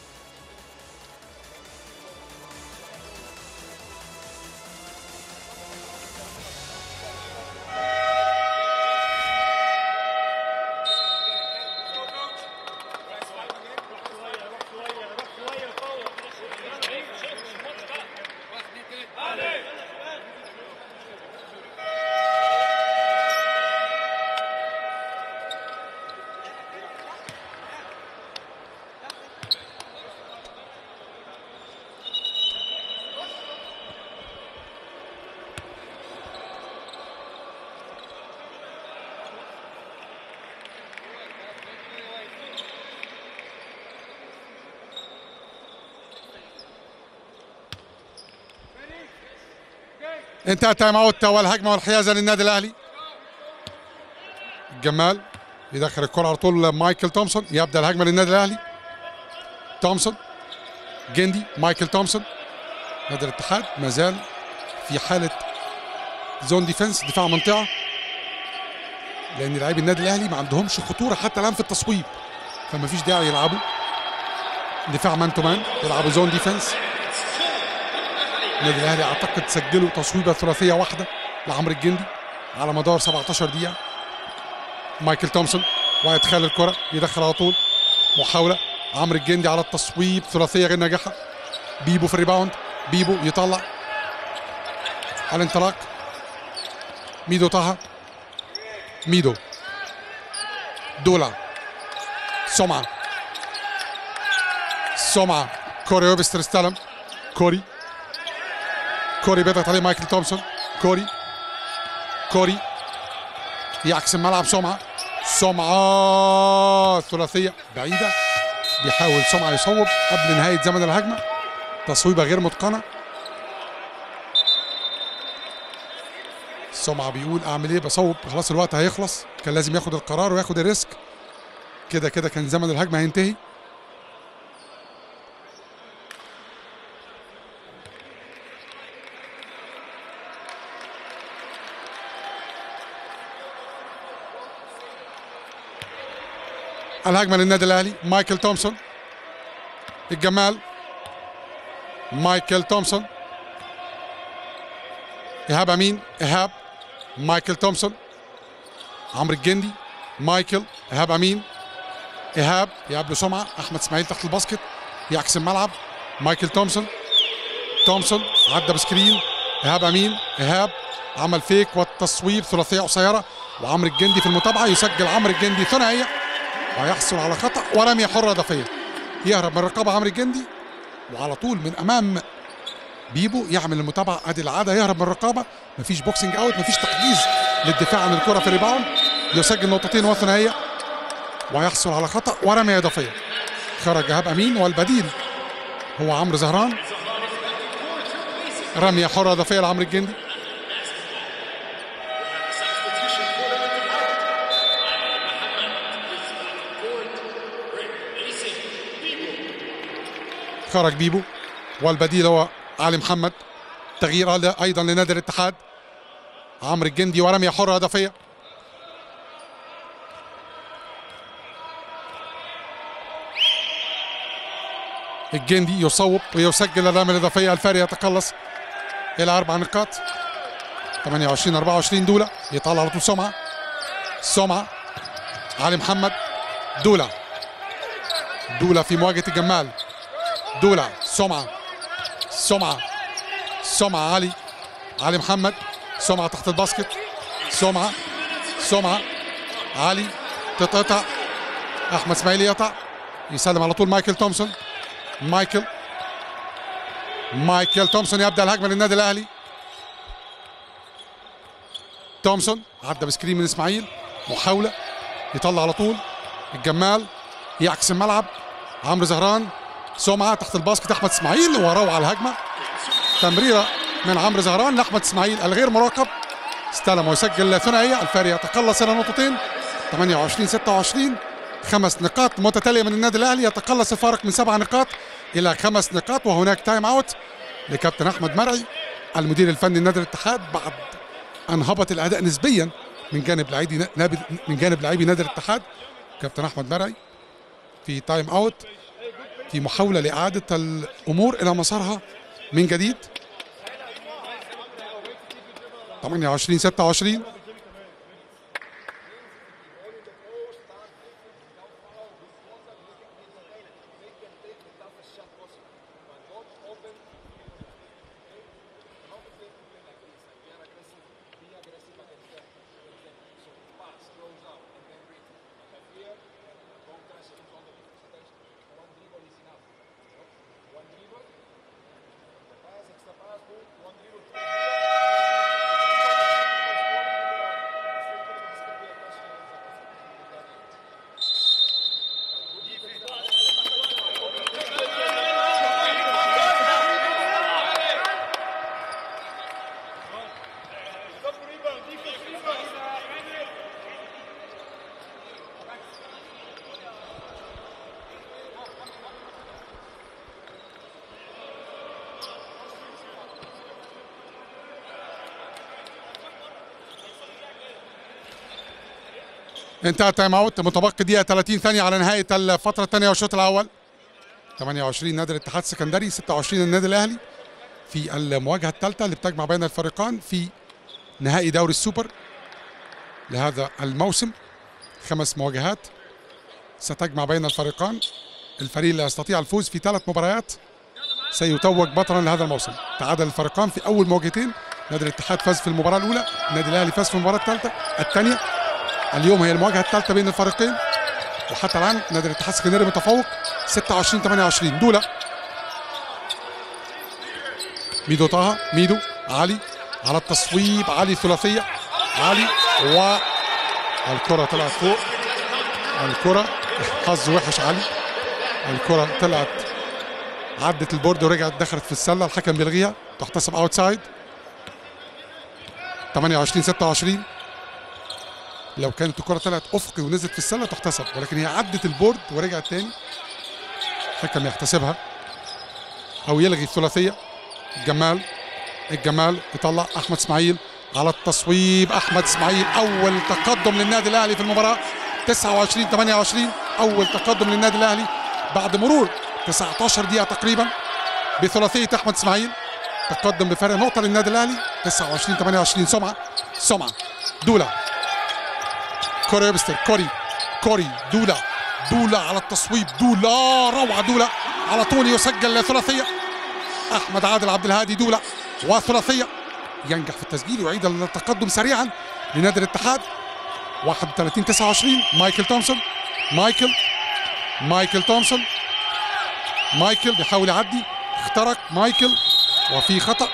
انتهى التايم اوت والهجمه والحيازه للنادي الاهلي جمال يدخل الكره على طول مايكل تومسون يبدا الهجمه للنادي الاهلي تومسون جندي مايكل تومسون نادي الاتحاد ما زال في حاله زون ديفنس دفاع منطقه لان لاعبي النادي الاهلي ما عندهمش خطوره حتى الان في التصويب فما فيش داعي يلعبوا دفاع مان تو مان يلعبوا زون ديفنس النادي الاهلي اعتقد سجلوا تصويبه ثلاثيه واحده لعمرو الجندي على مدار 17 دقيقه مايكل تومسون ويدخل الكره يدخل على طول محاوله عمرو الجندي على التصويب ثلاثيه غير ناجحه بيبو في الريباوند بيبو يطلع على الانطلاق ميدو طه ميدو دولا سمعه سمعه كوري ويبستر استلم كوري كوري بيضغط عليه مايكل تومسون كوري كوري يعكس الملعب سمعة سمعة ثلاثية بعيدة بيحاول سمعة يصوب قبل نهاية زمن الهجمة تصويبة غير متقنة سمعة بيقول اعمل ايه بصوب خلاص الوقت هيخلص كان لازم ياخد القرار وياخد الريسك كده كده كان زمن الهجمة هينتهي الهجمه للنادي الاهلي مايكل تومسون الجمال مايكل تومسون ايهاب امين ايهاب مايكل تومسون عمرو الجندي مايكل ايهاب امين ايهاب يقابله سمعه احمد اسماعيل تحت الباسكت يعكس الملعب مايكل تومسون تومسون عدى بسكرين ايهاب امين ايهاب عمل فيك والتصويب ثلاثيه قصيره وعمرو الجندي في المتابعه يسجل عمرو الجندي ثنائيه ويحصل على خطا ورميه حره اضافيه يهرب من رقابه عمرو الجندي وعلى طول من امام بيبو يعمل المتابعه ادي العاده يهرب من الرقابه مفيش بوكسنج اوت مفيش تحجيز للدفاع عن الكره في الريباوند يسجل نقطتين وثنائيه ويحصل على خطا ورميه اضافيه خرج ايهاب امين والبديل هو عمرو زهران رميه حره اضافيه لعمرو الجندي خرج بيبو والبديل هو علي محمد تغيير هذا ايضا لنادي الاتحاد عمرو الجندي ورميه حره اضافيه الجندي يصوب ويسجل الرميه الاضافيه الفاري يتقلص الى اربع نقاط 28 24 دوله يطلع على طول سمعه سمعه علي محمد دوله دوله في مواجهه الجمال دولا سمعة سمعة سمعة علي علي محمد سمعة تحت الباسكت سمعة سمعة علي تتقطع احمد اسماعيل يقطع يسلم على طول مايكل تومسون مايكل مايكل تومسون يبدا الهجمه للنادي الاهلي تومسون عدى بسكرين من اسماعيل محاوله يطلع على طول الجمال يعكس الملعب عمرو زهران سمعه تحت الباسكت احمد اسماعيل وروعه الهجمه تمريره من عمرو زهران لاحمد اسماعيل الغير مراقب استلم ويسجل ثنائيه الفارق يتقلص الى نقطتين 28 26 خمس نقاط متتاليه من النادي الاهلي يتقلص الفارق من سبع نقاط الى خمس نقاط وهناك تايم اوت لكابتن احمد مرعي المدير الفني لنادي الاتحاد بعد ان هبط الاداء نسبيا من جانب لاعبي نابي- من جانب لاعبي نادي الاتحاد كابتن احمد مرعي في تايم اوت في محاوله لاعاده الامور الى مسارها من جديد 28 26 انتهى التايم اوت متبقي دقيقه 30 ثانيه على نهايه الفتره الثانيه والشوط الاول 28 نادي الاتحاد السكندري 26 النادي الاهلي في المواجهه الثالثه اللي بتجمع بين الفريقان في نهائي دوري السوبر لهذا الموسم خمس مواجهات ستجمع بين الفريقان الفريق اللي يستطيع الفوز في ثلاث مباريات سيتوج بطلا لهذا الموسم تعادل الفريقان في اول مواجهتين نادي الاتحاد فاز في المباراه الاولى النادي الاهلي فاز في المباراه الثالثه الثانيه اليوم هي المواجهه الثالثه بين الفريقين وحتى الان نادي الاتحاد السكندري متفوق 26 28 دولا ميدو طه ميدو علي على التصويب علي ثلاثيه علي و الكره طلعت فوق الكره حظ وحش علي الكره طلعت عدت البورد ورجعت دخلت في السله الحكم بيلغيها تحتسب اوتسايد 28 26 لو كانت الكره طلعت افقي ونزلت في السله تحتسب ولكن هي عدت البورد ورجعت تاني الحكم يحتسبها او يلغي الثلاثيه الجمال الجمال يطلع احمد اسماعيل على التصويب احمد اسماعيل اول تقدم للنادي الاهلي في المباراه 29 28 اول تقدم للنادي الاهلي بعد مرور 19 دقيقه تقريبا بثلاثيه احمد اسماعيل تقدم بفرق نقطه للنادي الاهلي 29 28 سمعه سمعه دولا كوري ويبستر كوري كوري دولا دولا على التصويب دولا روعه دولا على طول يسجل ثلاثيه احمد عادل عبد الهادي دولا وثلاثيه ينجح في التسجيل ويعيد التقدم سريعا لنادي الاتحاد 31 29 مايكل تومسون مايكل مايكل تومسون مايكل بيحاول يعدي اخترق مايكل وفي خطا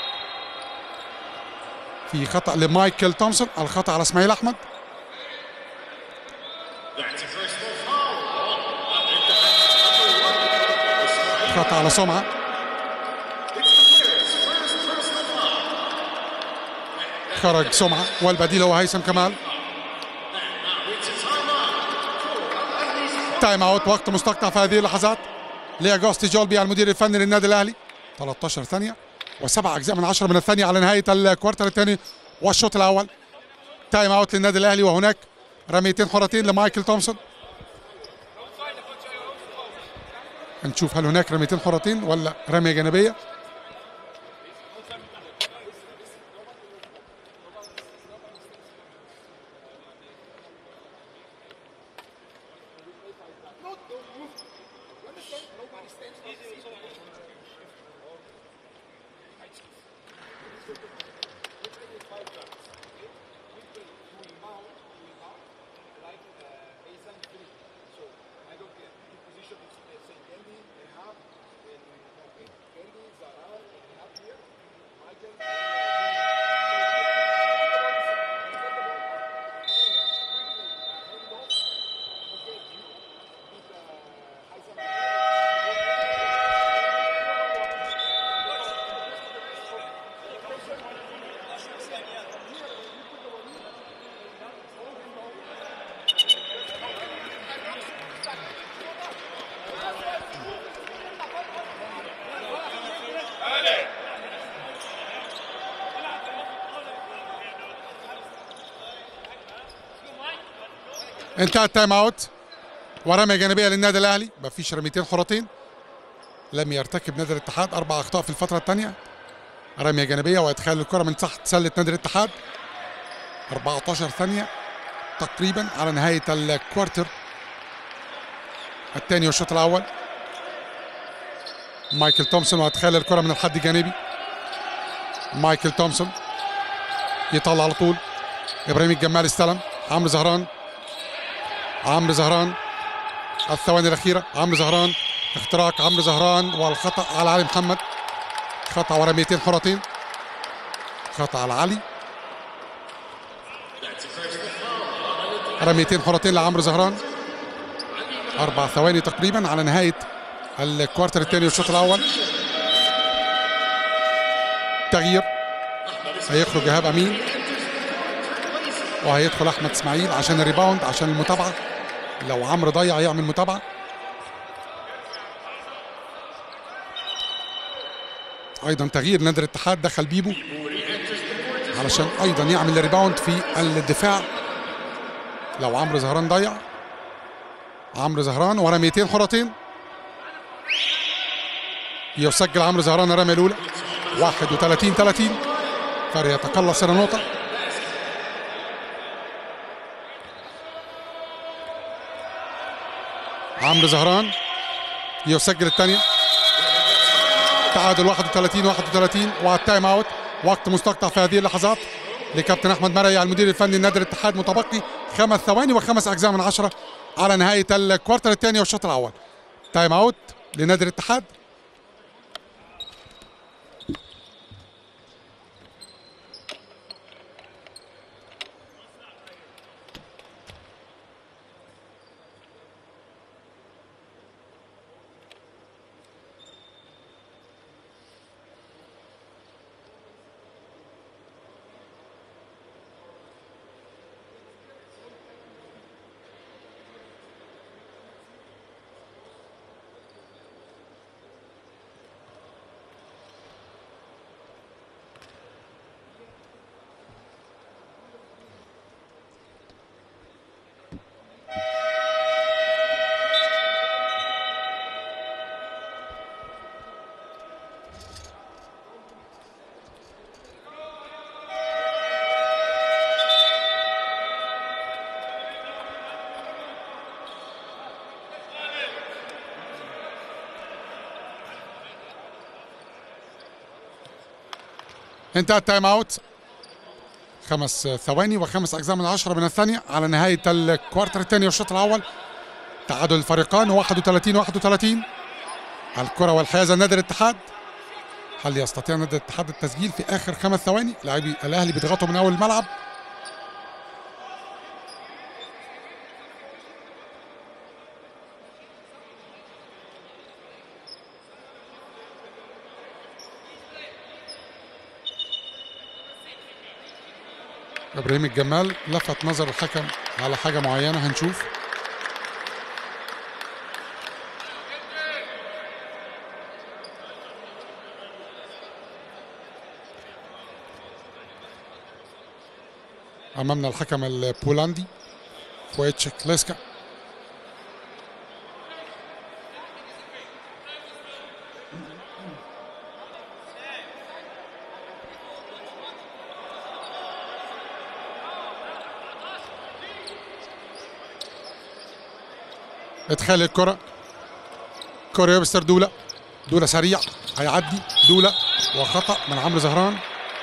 في خطا لمايكل تومسون الخطا على اسماعيل احمد خطا على سمعه خرج سمعه والبديل هو هيثم كمال تايم اوت وقت مستقطع في هذه اللحظات لاجوستي جولبي المدير الفني للنادي الاهلي 13 ثانيه وسبع اجزاء من عشرة من الثانيه على نهايه الكوارتر الثاني والشوط الاول تايم اوت للنادي الاهلي وهناك رميتين حرتين لمايكل تومسون هنشوف هل هناك رميتين حرتين ولا رميه جانبيه انتهى التايم اوت ورميه جانبيه للنادي الاهلي مفيش رميتين حرتين لم يرتكب نادي الاتحاد اربع اخطاء في الفتره الثانيه رميه جانبيه وادخال الكره من تحت سله نادي الاتحاد 14 ثانيه تقريبا على نهايه الكوارتر الثاني والشوط الاول مايكل تومسون وادخال الكره من الحد الجانبي مايكل تومسون يطلع على طول ابراهيم الجمال استلم عمرو زهران عمرو زهران الثواني الاخيره عمرو زهران اختراق عمرو زهران والخطا على علي محمد خطا ورميتين حرتين خطا على علي رميتين حرتين لعمرو زهران اربع ثواني تقريبا على نهايه الكوارتر الثاني والشوط الاول تغيير هيخرج ايهاب امين وهيدخل احمد اسماعيل عشان الريباوند عشان المتابعه لو عمرو ضيع يعمل متابعه ايضا تغيير نادي الاتحاد دخل بيبو علشان ايضا يعمل ريباوند في الدفاع لو عمرو زهران ضيع عمرو زهران ورميتين حرتين يسجل عمرو زهران الرميه الاولى 31 30 فرق يتقلص الى نقطه عمرو زهران يسجل الثانيه تعادل 31 31 وعلى التايم اوت وقت مستقطع في هذه اللحظات لكابتن احمد مرعي المدير الفني لنادي الاتحاد متبقي خمس ثواني وخمس اجزاء من عشره على نهايه الكوارتر الثاني والشوط الاول تايم اوت لنادي الاتحاد انتهى التايم اوت خمس ثواني وخمس اجزاء من عشرة من الثانيه على نهايه الكوارتر الثاني والشوط الاول تعادل الفريقان 31 31 الكره والحيازه نادي الاتحاد هل يستطيع نادي الاتحاد التسجيل في اخر خمس ثواني لاعبي الاهلي بيضغطوا من اول الملعب ابراهيم الجمال لفت نظر الحكم على حاجه معينه هنشوف امامنا الحكم البولندي فويتشيك ليسكا ادخال الكرة كرة يبستر دولة دولة سريع هيعدي دولة وخطأ من عمرو زهران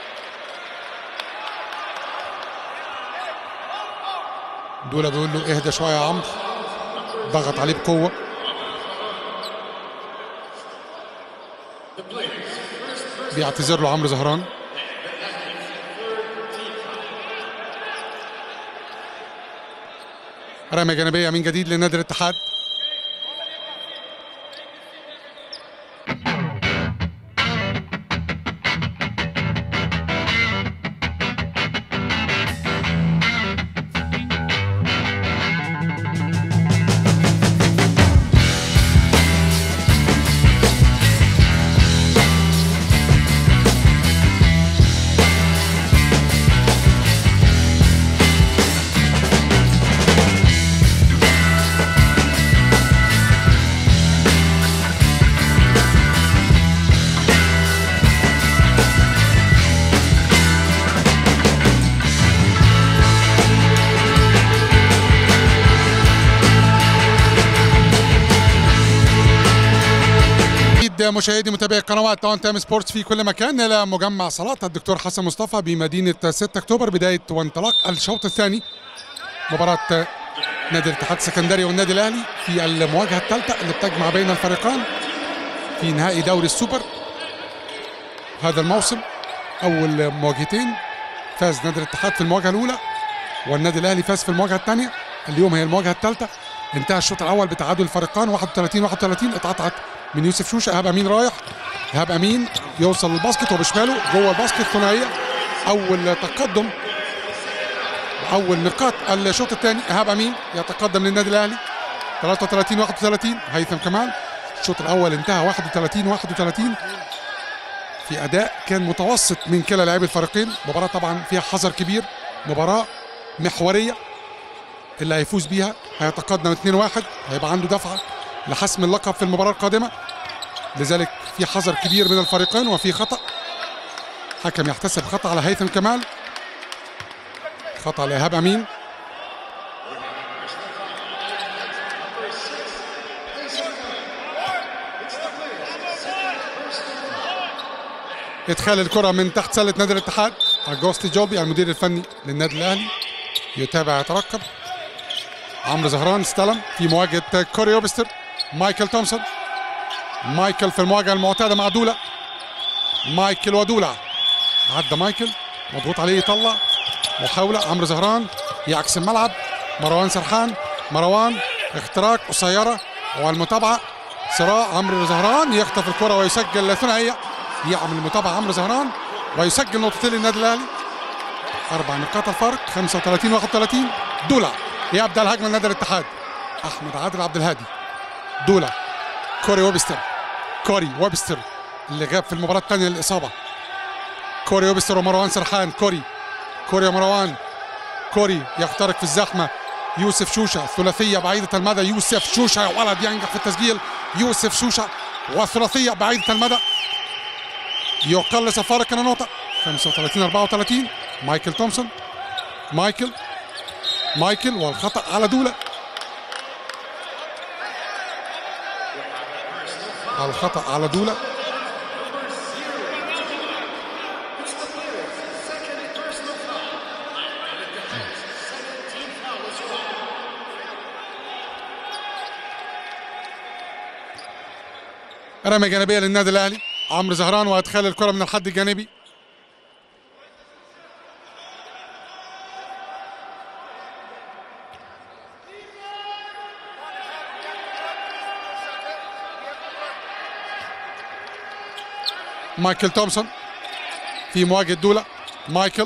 دولة بيقول له اهدى شوية يا عمرو ضغط عليه بقوة بيعتذر له عمرو زهران رمية جانبية من جديد لنادي الاتحاد نعود مشاهدي متابعي قنوات تاون تايم سبورتس في كل مكان الى مجمع صالات الدكتور حسن مصطفى بمدينه 6 اكتوبر بدايه وانطلاق الشوط الثاني مباراه نادي الاتحاد السكندري والنادي الاهلي في المواجهه الثالثه اللي بتجمع بين الفريقان في نهائي دوري السوبر هذا الموسم اول مواجهتين فاز نادي الاتحاد في المواجهه الاولى والنادي الاهلي فاز في المواجهه الثانيه اليوم هي المواجهه الثالثه انتهى الشوط الاول بتعادل الفريقان 31 31 اتقطعت من يوسف شوشه ايهاب امين رايح ايهاب امين يوصل للباسكت وبشماله جوه الباسكت ثنائيه اول تقدم اول نقاط الشوط الثاني ايهاب امين يتقدم للنادي الاهلي 33 31 هيثم كمال الشوط الاول انتهى 31 31 في اداء كان متوسط من كلا لاعبي الفريقين مباراه طبعا فيها حذر كبير مباراه محوريه اللي هيفوز بيها هيتقدم 2-1 هيبقى عنده دفعه لحسم اللقب في المباراه القادمه لذلك في حذر كبير من الفريقين وفي خطا حكم يحتسب خطا على هيثم كمال خطا لايهاب امين ادخال الكره من تحت سله نادي الاتحاد اجوستي جوبي المدير الفني للنادي الاهلي يتابع يترقب عمرو زهران استلم في مواجهه كوري اوبستر مايكل تومسون مايكل في المواجهه المعتاده مع دولا مايكل ودولا عدى مايكل مضغوط عليه يطلع محاوله عمرو زهران يعكس الملعب مروان سرحان مروان اختراق قصيره والمتابعه صراع عمرو زهران يخطف الكره ويسجل ثنائيه يعمل المتابعه عمرو زهران ويسجل نقطتين للنادي الاهلي اربع نقاط الفرق 35 31 دولا يبدا الهجمه لنادي الاتحاد احمد عادل عبد الهادي دولا كوري ويبستر كوري ويبستر اللي غاب في المباراه الثانيه للاصابه كوري ويبستر ومروان سرحان كوري كوري ومروان كوري يخترق في الزحمه يوسف شوشه ثلاثيه بعيده المدى يوسف شوشه ولد ينجح في التسجيل يوسف شوشه وثلاثيه بعيده المدى يقلص الفارق الى نقطه 35 34 مايكل تومسون مايكل مايكل والخطا على دولا الخطا على دولا رمي جانبيه للنادي الاهلي عمرو زهران وادخال الكره من الحد الجانبي مايكل تومسون في مواجهه دولا مايكل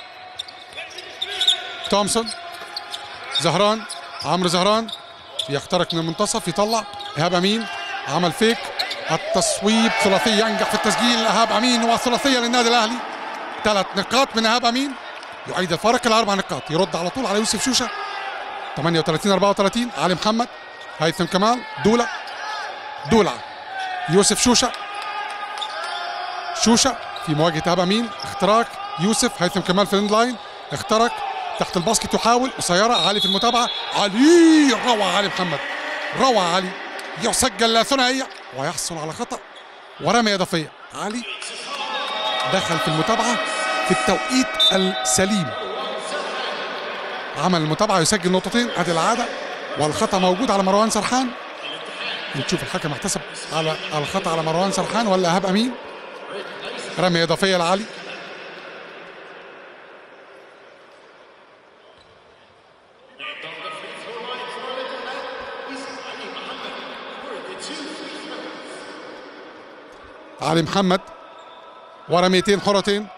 تومسون زهران عمرو زهران يخترق من المنتصف يطلع ايهاب امين عمل فيك التصويب ثلاثيه ينجح في التسجيل ايهاب امين وثلاثيه للنادي الاهلي ثلاث نقاط من ايهاب امين يعيد الفارق لاربع نقاط يرد على طول على يوسف شوشه 38 34 علي محمد هيثم كمال دولا دولا يوسف شوشه شوشه في مواجهه ايهاب امين اختراق يوسف هيثم كمال في الاند لاين اخترق تحت الباسكت يحاول قصيره علي في المتابعه علي روعه علي محمد روعه علي يسجل ثنائيه ويحصل على خطا ورمي اضافيه علي دخل في المتابعه في التوقيت السليم عمل المتابعه يسجل نقطتين ادي العاده والخطا موجود على مروان سرحان نشوف الحكم احتسب على الخطا على مروان سرحان ولا ايهاب امين رمي اضافيه لعلي علي محمد ورميتين حرتين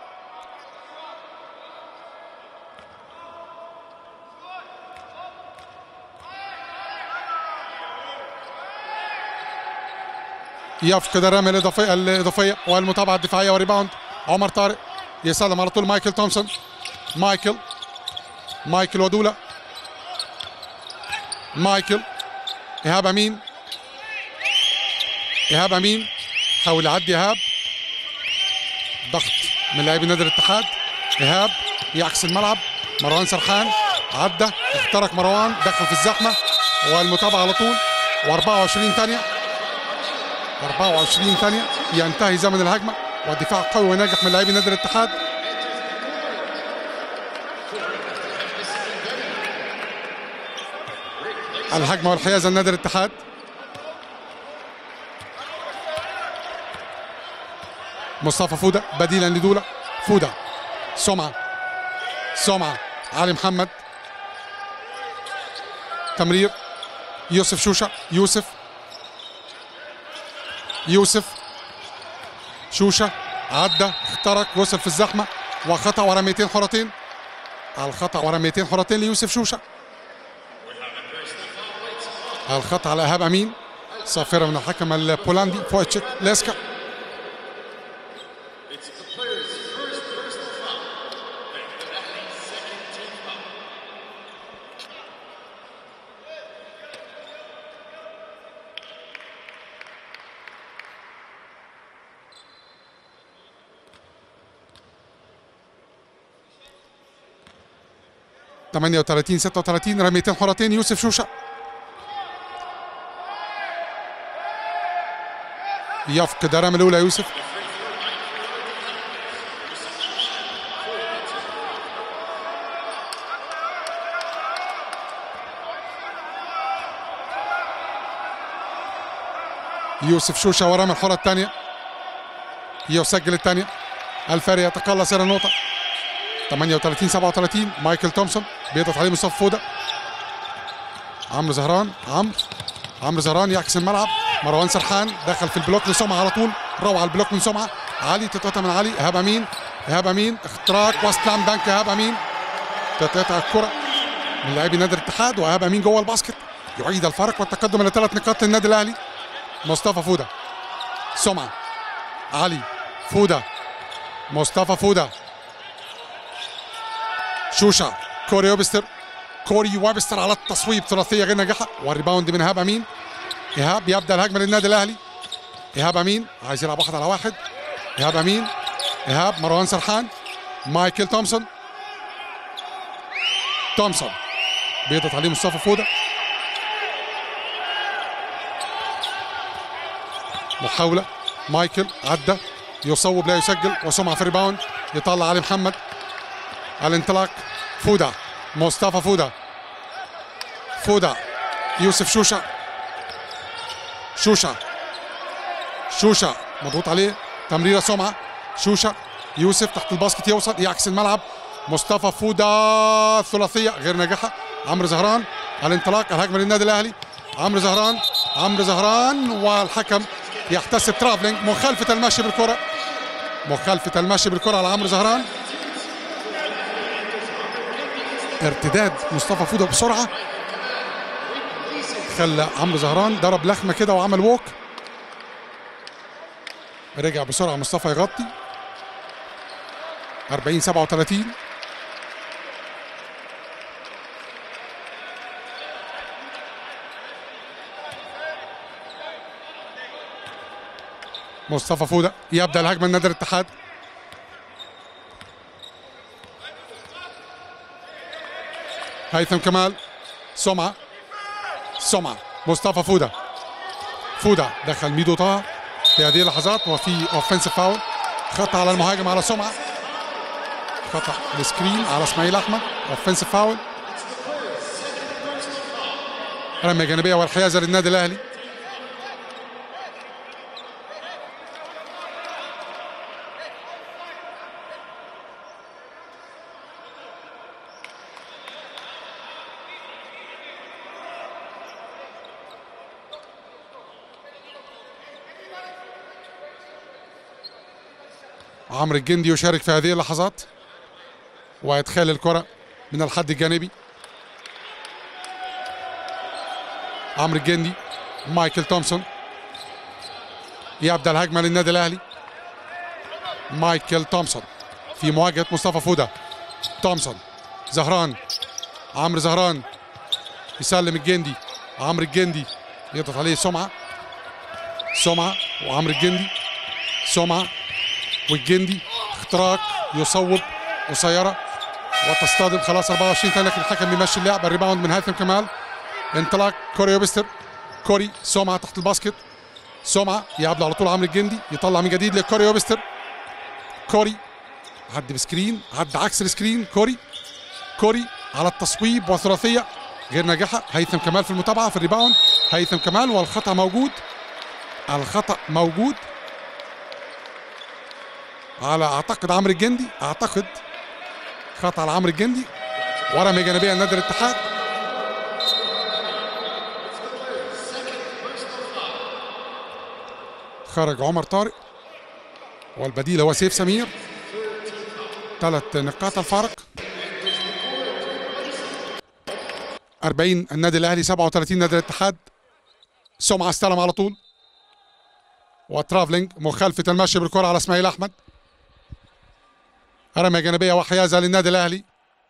يفقد الرمي الاضافيه الاضافيه والمتابعه الدفاعيه وريباوند عمر طارق يسلم على طول مايكل تومسون مايكل مايكل ودولا مايكل ايهاب امين ايهاب امين حاول يعدي ايهاب ضغط من لاعبي نادي الاتحاد ايهاب يعكس الملعب مروان سرحان عدى اخترق مروان دخل في الزحمه والمتابعه على طول و24 ثانيه 24 ثانية ينتهي زمن الهجمة والدفاع قوي وناجح من لاعبي نادي الاتحاد الهجمة والحيازة لنادي الاتحاد مصطفى فودة بديلا لدولة فودة سمعة سمعة علي محمد تمرير يوسف شوشة يوسف يوسف شوشة عدى اخترق وصل في الزحمة وخطأ ورميتين حرتين الخطأ ورميتين حرتين ليوسف شوشة الخطأ على إيهاب أمين صافرة من الحكم البولندي فويتشيك ليسكا It's the player's first personal foul. And the Ahly's second team foul. ثمانية وثلاثين ستة وثلاثين رميتين حرتين يوسف شوشة يفقد الرمية الأولى يوسف يوسف شوشة ورمى الحرة الثانية يسجل الثانية الفارق يتقلص إلى نقطة 38 37 مايكل تومسون بيضغط عليه مصطفى فوده عمرو زهران عمرو عمرو زهران يعكس الملعب مروان سرحان دخل في البلوك لسمعه على طول روعه البلوك من سمعه علي تتقطع من علي ايهاب امين ايهاب امين اختراق وسلام دانك ايهاب امين تتقطع الكره من لاعبي نادي الاتحاد وايهاب امين جوه الباسكت يعيد الفرق والتقدم الى ثلاث نقاط للنادي الاهلي مصطفى فوده سمعه علي فوده مصطفى فوده شوشة كوري ويبستر كوري ويبستر على التصويب ثلاثية غير ناجحة والريباوند من إيهاب أمين إيهاب يبدأ الهجمة للنادي الأهلي إيهاب أمين عايز يلعب واحد على واحد إيهاب أمين إيهاب مروان سرحان مايكل تومسون تومسون بيضغط عليه مصطفى فودة محاولة مايكل عدى يصوب لا يسجل وسمعة في الريباوند يطلع علي محمد الانطلاق فودا مصطفى فودا فودا يوسف شوشة شوشة شوشة مضغوط عليه تمريرة سمعة شوشة يوسف تحت الباسكت يوصل يعكس الملعب مصطفى فودا ثلاثية غير ناجحة عمرو زهران الانطلاق الهجمة للنادي الأهلي عمرو زهران عمرو زهران والحكم يحتسب ترافلينج مخالفة المشي بالكرة مخالفة المشي بالكرة على عمرو زهران ارتداد مصطفى فوده بسرعه خلى عمرو زهران ضرب لخمه كده وعمل ووك رجع بسرعه مصطفى يغطي 40 37 مصطفى فوده يبدا الهجمه لنادي الاتحاد هيثم كمال سمعة سمعة مصطفى فودة فودة دخل ميدو طه في هذه اللحظات وفي اوفنسيف فاول خطأ على المهاجم على سمعة خطأ السكرين على اسماعيل احمد اوفنسيف فاول رمية جانبية والحيازة للنادي الاهلي عمرو الجندي يشارك في هذه اللحظات وادخال الكرة من الحد الجانبي عمرو الجندي مايكل تومسون يبدا الهجمه للنادي الاهلي مايكل تومسون في مواجهه مصطفى فوده تومسون زهران عمرو زهران يسلم الجندي عمرو الجندي يضغط عليه سمعه سمعه وعمرو الجندي سمعه والجندي اختراق يصوب قصيره وتصطدم خلاص 24 ثانيه لكن الحكم بيمشي اللعب الريباوند من هيثم كمال انطلاق كوري ويبستر كوري سمعه تحت الباسكت سمعه يقابله على طول عمرو الجندي يطلع من جديد لكوري اوبستر كوري عدى بسكرين عدى عكس السكرين كوري كوري على التصويب وثلاثيه غير ناجحه هيثم كمال في المتابعه في الريباوند هيثم كمال والخطا موجود الخطا موجود على اعتقد عمرو الجندي اعتقد خطا على عمرو الجندي ورمي جانبيه لنادي الاتحاد خرج عمر طارق والبديل هو سيف سمير ثلاث نقاط الفارق 40 النادي الاهلي 37 نادي الاتحاد سمعه استلم على طول وترافلينج مخالفه المشي بالكره على اسماعيل احمد رميه جانبيه وحيازه للنادي الاهلي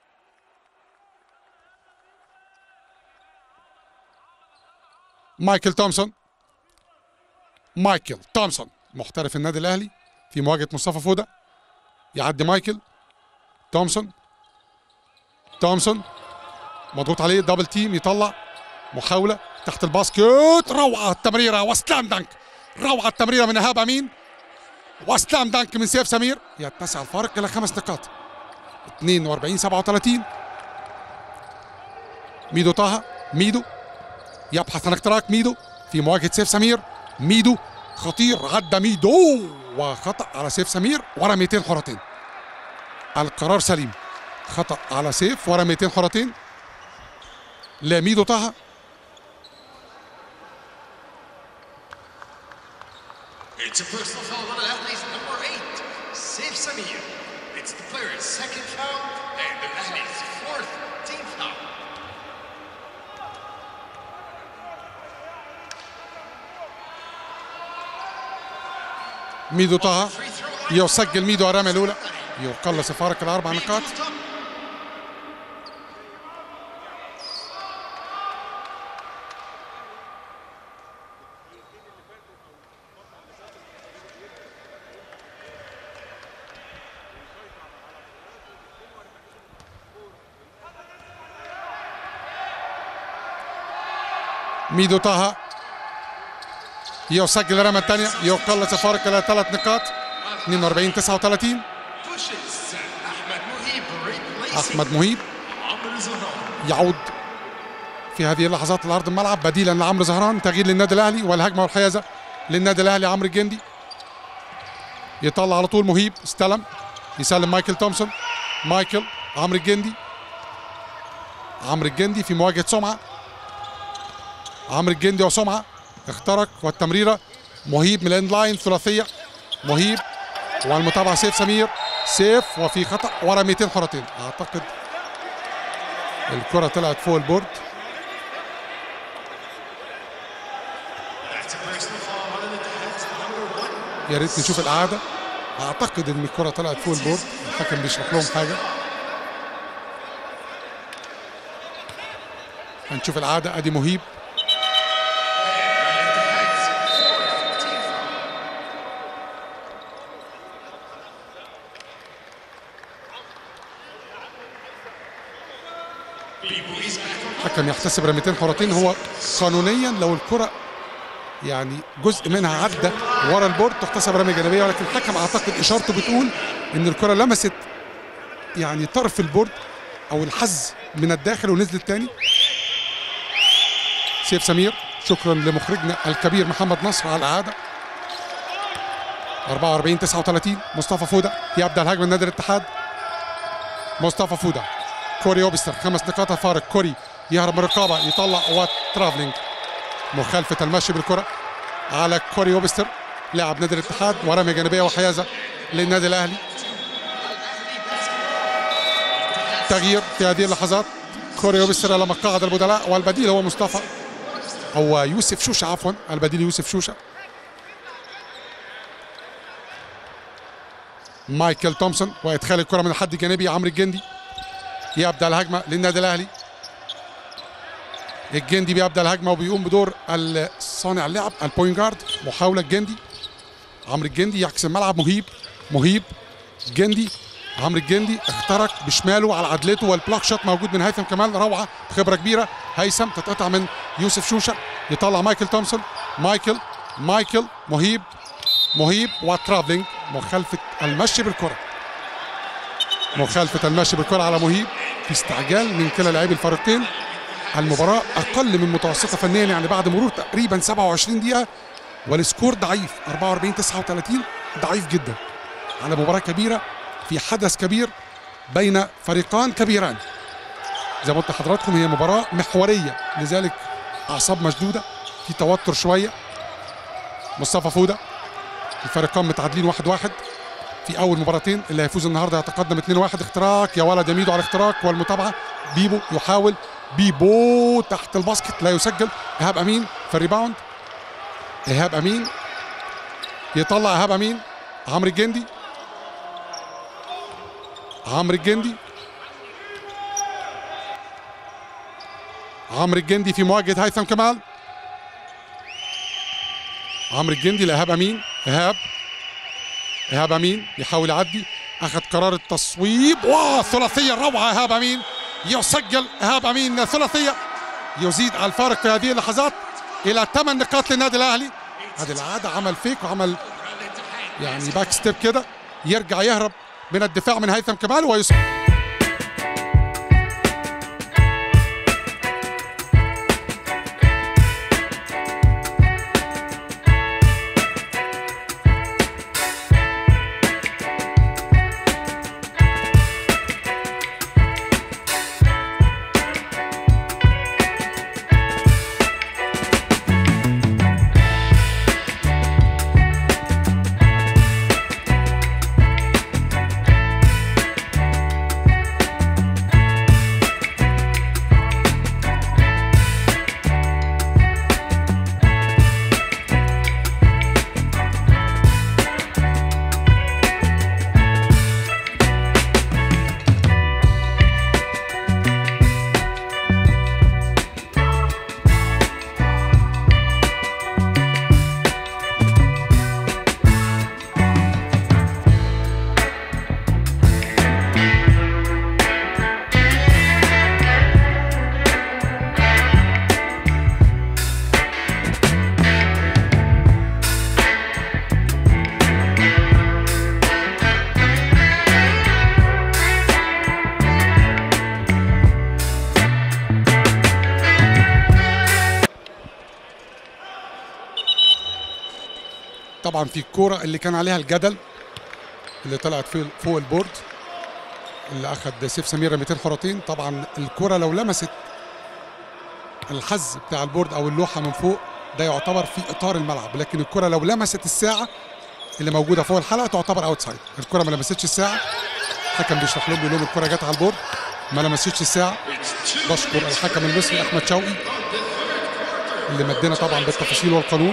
مايكل تومسون مايكل تومسون محترف النادي الاهلي في مواجهه مصطفى فوده يعدي مايكل تومسون تومسون مضغوط عليه دبل تيم يطلع محاوله تحت الباسكت روعه التمريره وسلام دانك روعه التمريره من ايهاب امين وسلام دانك من سيف سمير يتسع الفارق الى خمس نقاط 42 37 ميدو طه ميدو يبحث عن اختراق ميدو في مواجهه سيف سمير ميدو خطير عدى ميدو وخطا على سيف سمير ورا 200 حرتين القرار سليم خطا على سيف ورا 200 حرتين لميدو طه It's a personal foul on Ahly's number eight, Saif Samir. It's the player's second foul and the Ahly's fourth team foul. ميدو طه Free throw line. يسجل ميدو الرميه الاولى يقلص الفارق الى اربع نقاط ميدو طه يسجل الرميه الثانيه يقلص الفارق الى ثلاث نقاط 42 39 Pushes Ahmed Muhib replacing احمد مهيب Amr Zahran. يعود في هذه اللحظات لارض الملعب بديلا لعمرو زهران تغيير للنادي الاهلي والهجمه والحيازه للنادي الاهلي عمرو الجندي يطلع على طول مهيب استلم يسلم مايكل تومسون مايكل عمرو الجندي عمرو الجندي في مواجهه سمعه عمرو الجندي وسمعه اخترق والتمريره مهيب من الاند لاين ثلاثيه مهيب والمتابعه سيف سمير سيف وفي خطا ورا 200 حرتين اعتقد الكره طلعت فوق البورد That's a personal foul on the Ittihad's number one. يا ريت نشوف الاعاده اعتقد ان الكره طلعت فوق البورد الحكم بيشرح لهم حاجه هنشوف الاعاده ادي مهيب Ittihad's fourth team foul. Bibui's back on الحكم يحتسب رميتين حرتين هو قانونيا لو الكره يعني جزء منها عدى ورا البورد تحتسب رميه جانبيه ولكن الحكم اعتقد اشارته بتقول ان الكره لمست يعني طرف البورد او الحز من الداخل ونزلت تاني سيف سمير شكرا لمخرجنا الكبير محمد نصر على الاعاده 44 39 مصطفى فوده يبدا الهجمه النادي الاتحاد مصطفى فوده كوري اوبستر خمس نقاط الفارق كوري يهرب من الرقابه يطلع وترافلينج مخالفه المشي بالكره على كوري اوبستر لاعب نادي الاتحاد ورميه جانبيه وحيازه للنادي الاهلي تغيير في هذه اللحظات كوري اوبستر على مقاعد البدلاء والبديل هو مصطفى هو يوسف شوشه عفوا البديل يوسف شوشه مايكل تومسون وادخال الكره من الحد الجانبي عمرو الجندي يبدا الهجمه للنادي الاهلي الجندي بيبدا الهجمه وبيقوم بدور صانع اللعب البوينت جارد محاوله الجندي عمرو الجندي يعكس الملعب مهيب مهيب جندي عمرو الجندي اخترق بشماله على عدلته والبلوك شوت موجود من هيثم كمال روعه خبره كبيره هيثم تتقطع من يوسف شوشه يطلع مايكل تومسون مايكل مايكل مهيب مهيب وترافلينج مخالفة المشي بالكرة مخالفة المشي بالكرة على مهيب في استعجال من كلا لاعبي الفريقين المباراة أقل من متوسطة فنيا يعني بعد مرور تقريبا 27 دقيقة والسكور ضعيف 44 39 ضعيف جدا على مباراة كبيرة في حدث كبير بين فريقان كبيران زي ما قلت لحضراتكم هي مباراة محورية لذلك أعصاب مشدودة في توتر شوية مصطفى فودة الفريقان متعادلين واحد واحد في أول مباراتين اللي هيفوز النهارده يتقدم 2 1 اختراق يا ولد يا ميدو على الاختراق والمتابعة بيبو يحاول بيبو تحت الباسكت لا يسجل إيهاب أمين في الريباوند إيهاب أمين يطلع إيهاب أمين عمرو الجندي عمرو الجندي عمرو الجندي في مواجهه هيثم كمال عمرو الجندي لايهاب امين ايهاب ايهاب امين يحاول يعدي اخذ قرار التصويب وثلاثيه روعه ايهاب امين يسجل ايهاب امين ثلاثيه يزيد على الفارق في هذه اللحظات الى ثمان نقاط للنادي الاهلي هذه العاده عمل فيك وعمل يعني باك ستيب كده يرجع يهرب من الدفاع من هيثم كمال ويس طبعا في الكوره اللي كان عليها الجدل اللي طلعت فوق فوق البورد اللي اخذ سيف سمير 200 حرتين طبعا الكوره لو لمست الحز بتاع البورد او اللوحه من فوق ده يعتبر في اطار الملعب لكن الكره لو لمست الساعه اللي موجوده فوق الحلقه تعتبر اوت سايد الكره ما لمستش الساعه الحكم بيشرح لهم بيقول لهم الكره جت على البورد ما لمستش الساعه بشكر الحكم المصري احمد شوقي اللي مدنا طبعا بالتفاصيل والقانون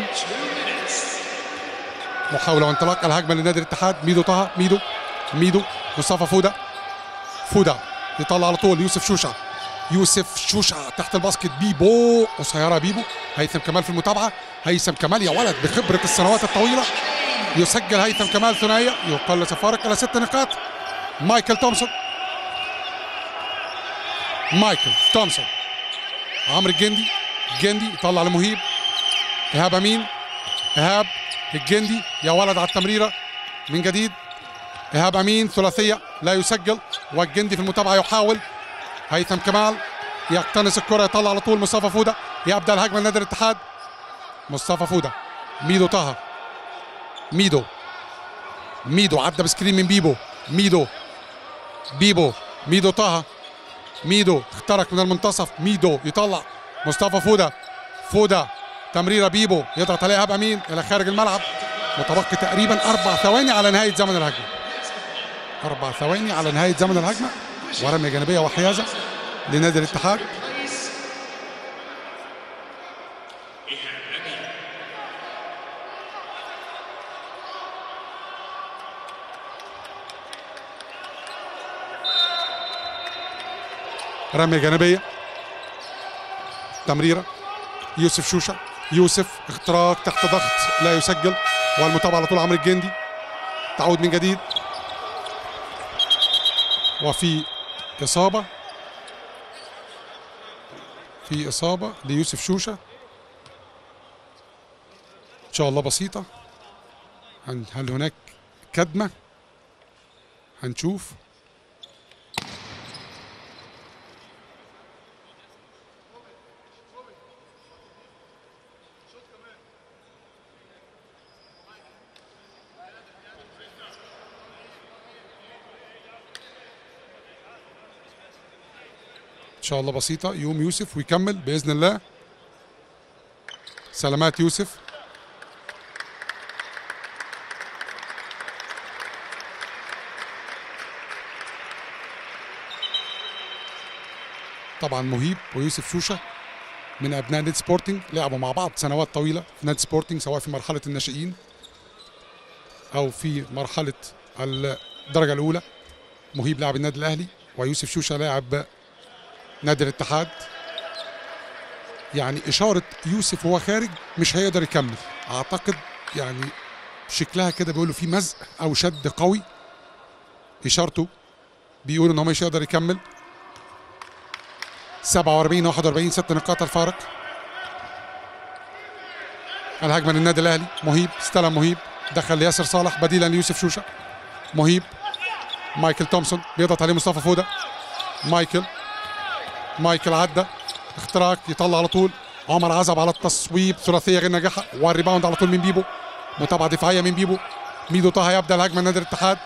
محاولة وانطلاق الهجمة لنادي الاتحاد ميدو طه ميدو ميدو مصطفى فودة فودة يطلع على طول يوسف شوشة يوسف شوشة تحت الباسكت بيبو قصيرة بيبو هيثم كمال في المتابعة هيثم كمال يا ولد بخبرة السنوات الطويلة يسجل هيثم كمال ثنائية يقلص الفارق إلى ست نقاط مايكل تومسون مايكل تومسون عمرو الجندي الجندي يطلع لمهيب ايهاب امين ايهاب الجندي يا ولد على التمريره من جديد ايهاب امين ثلاثيه لا يسجل والجندي في المتابعه يحاول هيثم كمال يقتنص الكره يطلع على طول مصطفى فوده يبدا الهجمه لنادي الاتحاد مصطفى فوده ميدو طه ميدو ميدو عدى بسكرين من بيبو ميدو بيبو ميدو طه ميدو اخترق من المنتصف ميدو يطلع مصطفى فوده فوده تمريره بيبو يضغط عليها ايهاب امين الى خارج الملعب متبقي تقريبا اربع ثواني على نهايه زمن الهجمه اربع ثواني على نهايه زمن الهجمه ورميه جانبيه وحيازه لنادي الاتحاد رميه جانبيه تمريره يوسف شوشه يوسف اختراق تحت ضغط لا يسجل والمتابعه على طول عمرو الجندي تعود من جديد وفي اصابه في اصابه ليوسف شوشه شاء الله بسيطة هن- هل هناك كدمة هنشوف ان شاء الله بسيطة يوم يوسف ويكمل بإذن الله سلامات يوسف طبعا مهيب ويوسف شوشة من أبناء نادي سبورتنج لعبوا مع بعض سنوات طويلة في نادي سبورتنج سواء في مرحلة الناشئين أو في مرحلة الدرجة الأولى مهيب لاعب النادي الأهلي ويوسف شوشة لاعب نادي الاتحاد يعني إشارة يوسف وهو خارج مش هيقدر يكمل أعتقد يعني شكلها كده بيقولوا في مزق أو شد قوي إشارته بيقول إن هو مش هيقدر يكمل 47 41 ست نقاط الفارق الهجمه للنادي الاهلي مهيب استلم مهيب دخل لياسر صالح بديلا ليوسف شوشه مهيب مايكل تومسون بيضغط عليه مصطفى فوده مايكل مايكل عدى اختراق يطلع على طول عمر عزب على التصويب ثلاثيه غير ناجحه والريباوند على طول من بيبو متابعه دفاعيه من بيبو ميدو طه يبدا الهجمه نادي الاتحاد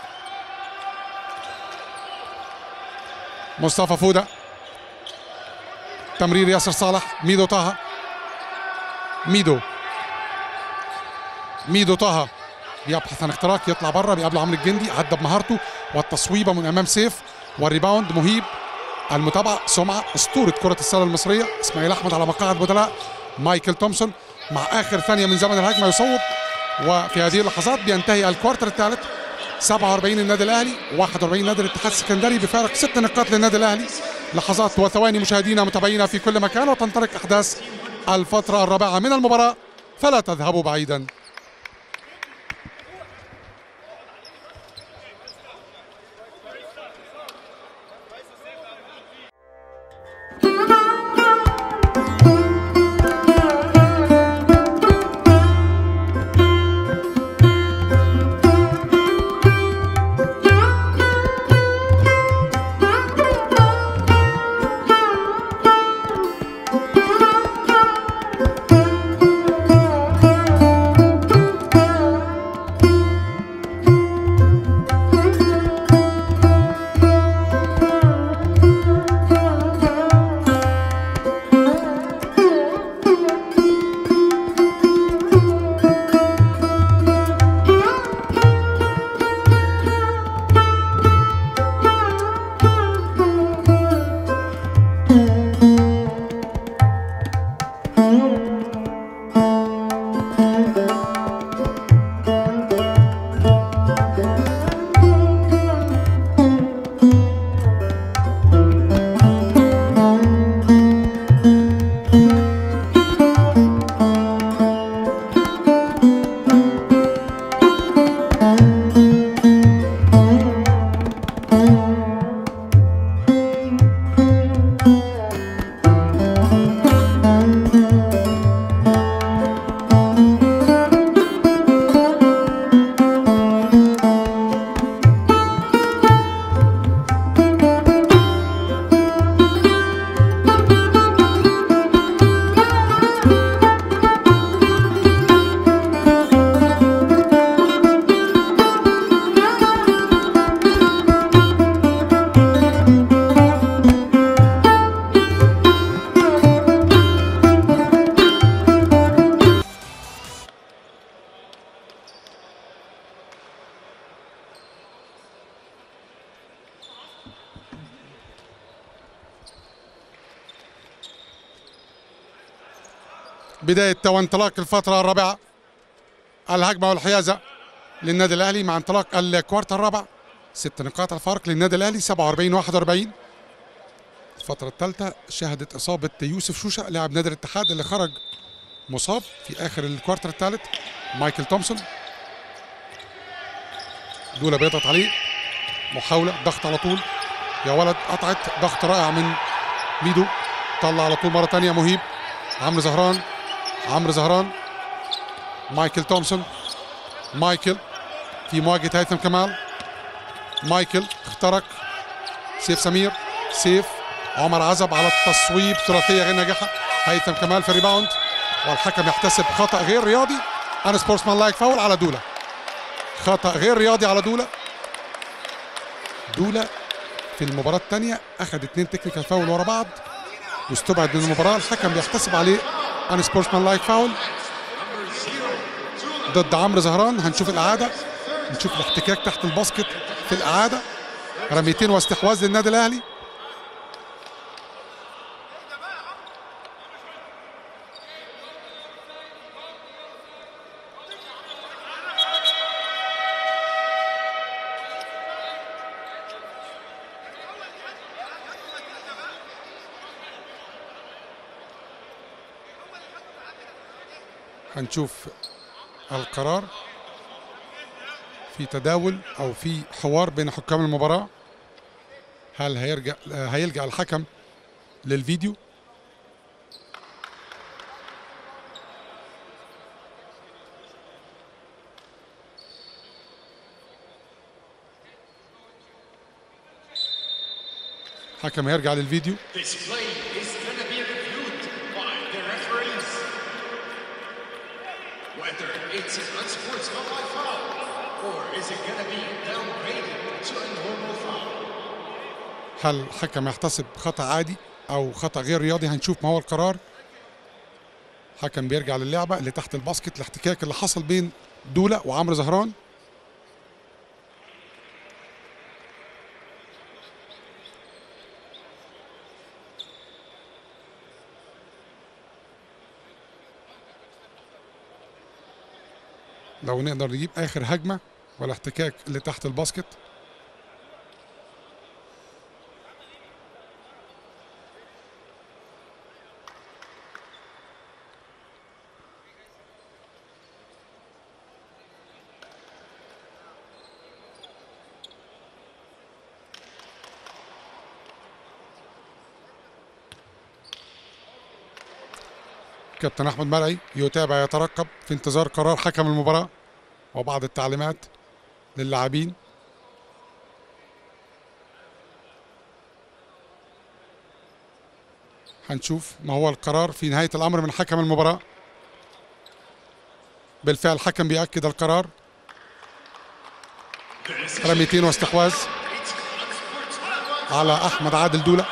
مصطفى فوده تمرير ياسر صالح ميدو طه ميدو ميدو طه بيبحث عن اختراق يطلع بره بيقابله عمرو الجندي عدى بمهارته والتصويبه من امام سيف والريباوند مهيب المتابعه سمعه اسطوره كره السله المصريه اسماعيل احمد على مقاعد بدلاء مايكل تومسون مع اخر ثانيه من زمن الهجمه يصوب وفي هذه اللحظات بينتهي الكوارتر الثالث 47 النادي الاهلي 41 نادي الاتحاد السكندري بفارق ست نقاط للنادي الاهلي لحظات وثواني مشاهدينا متابعينا في كل مكان وتنطلق احداث الفتره الرابعه من المباراه فلا تذهبوا بعيدا بداية وانطلاق الفترة الرابعة الهجمة والحيازة للنادي الأهلي مع انطلاق الكوارتر الرابع ست نقاط الفارق للنادي الأهلي 47 41 الفترة الثالثة شهدت إصابة يوسف شوشة لاعب نادي الاتحاد اللي خرج مصاب في آخر الكوارتر الثالث مايكل تومسون دولا بيضغط عليه محاولة ضغط على طول يا ولد قطعت ضغط رائع من ميدو طلع على طول مرة تانية مهيب عمرو زهران عمرو زهران مايكل تومسون مايكل في مواجهة هيثم كمال مايكل اخترق سيف سمير سيف عمر عزب على التصويب ثلاثية غير ناجحة هيثم كمال في الريباوند والحكم يحتسب خطأ غير رياضي أنا سبورتسمان لايك فاول على دولا خطأ غير رياضي على دولا دولا في المباراة الثانية أخذ اثنين تكنيكال فاول ورا بعض واستبعد من المباراة الحكم بيحتسب عليه أنا سبورتسمان لايك فاول ضد عمرو زهران هنشوف الإعادة نشوف الاحتكاك تحت الباسكت في الإعادة رميتين واستحواذ للنادي الأهلي هنشوف القرار في تداول او في حوار بين حكام المباراه هل هيرجع هيلجا الحكم للفيديو الحكم هيرجع للفيديو This play is gonna be reviewed by the referees. Whether it's an unsportsmanlike foul or is it gonna be downgraded to a normal foul. هل الحكم يحتسب خطأ عادي أو خطأ غير رياضي هنشوف ما هو القرار حكم بيرجع للعبة اللي تحت الباسكت الاحتكاك اللي حصل بين دولة وعمرو زهران لو نقدر نجيب آخر هجمة والاحتكاك اللي تحت الباسكت كابتن احمد مرعي يتابع يترقب في انتظار قرار حكم المباراه وبعض التعليمات للاعبين هنشوف ما هو القرار في نهايه الامر من حكم المباراه بالفعل الحكم بيأكد القرار رميتين واستحواذ على احمد عادل دوله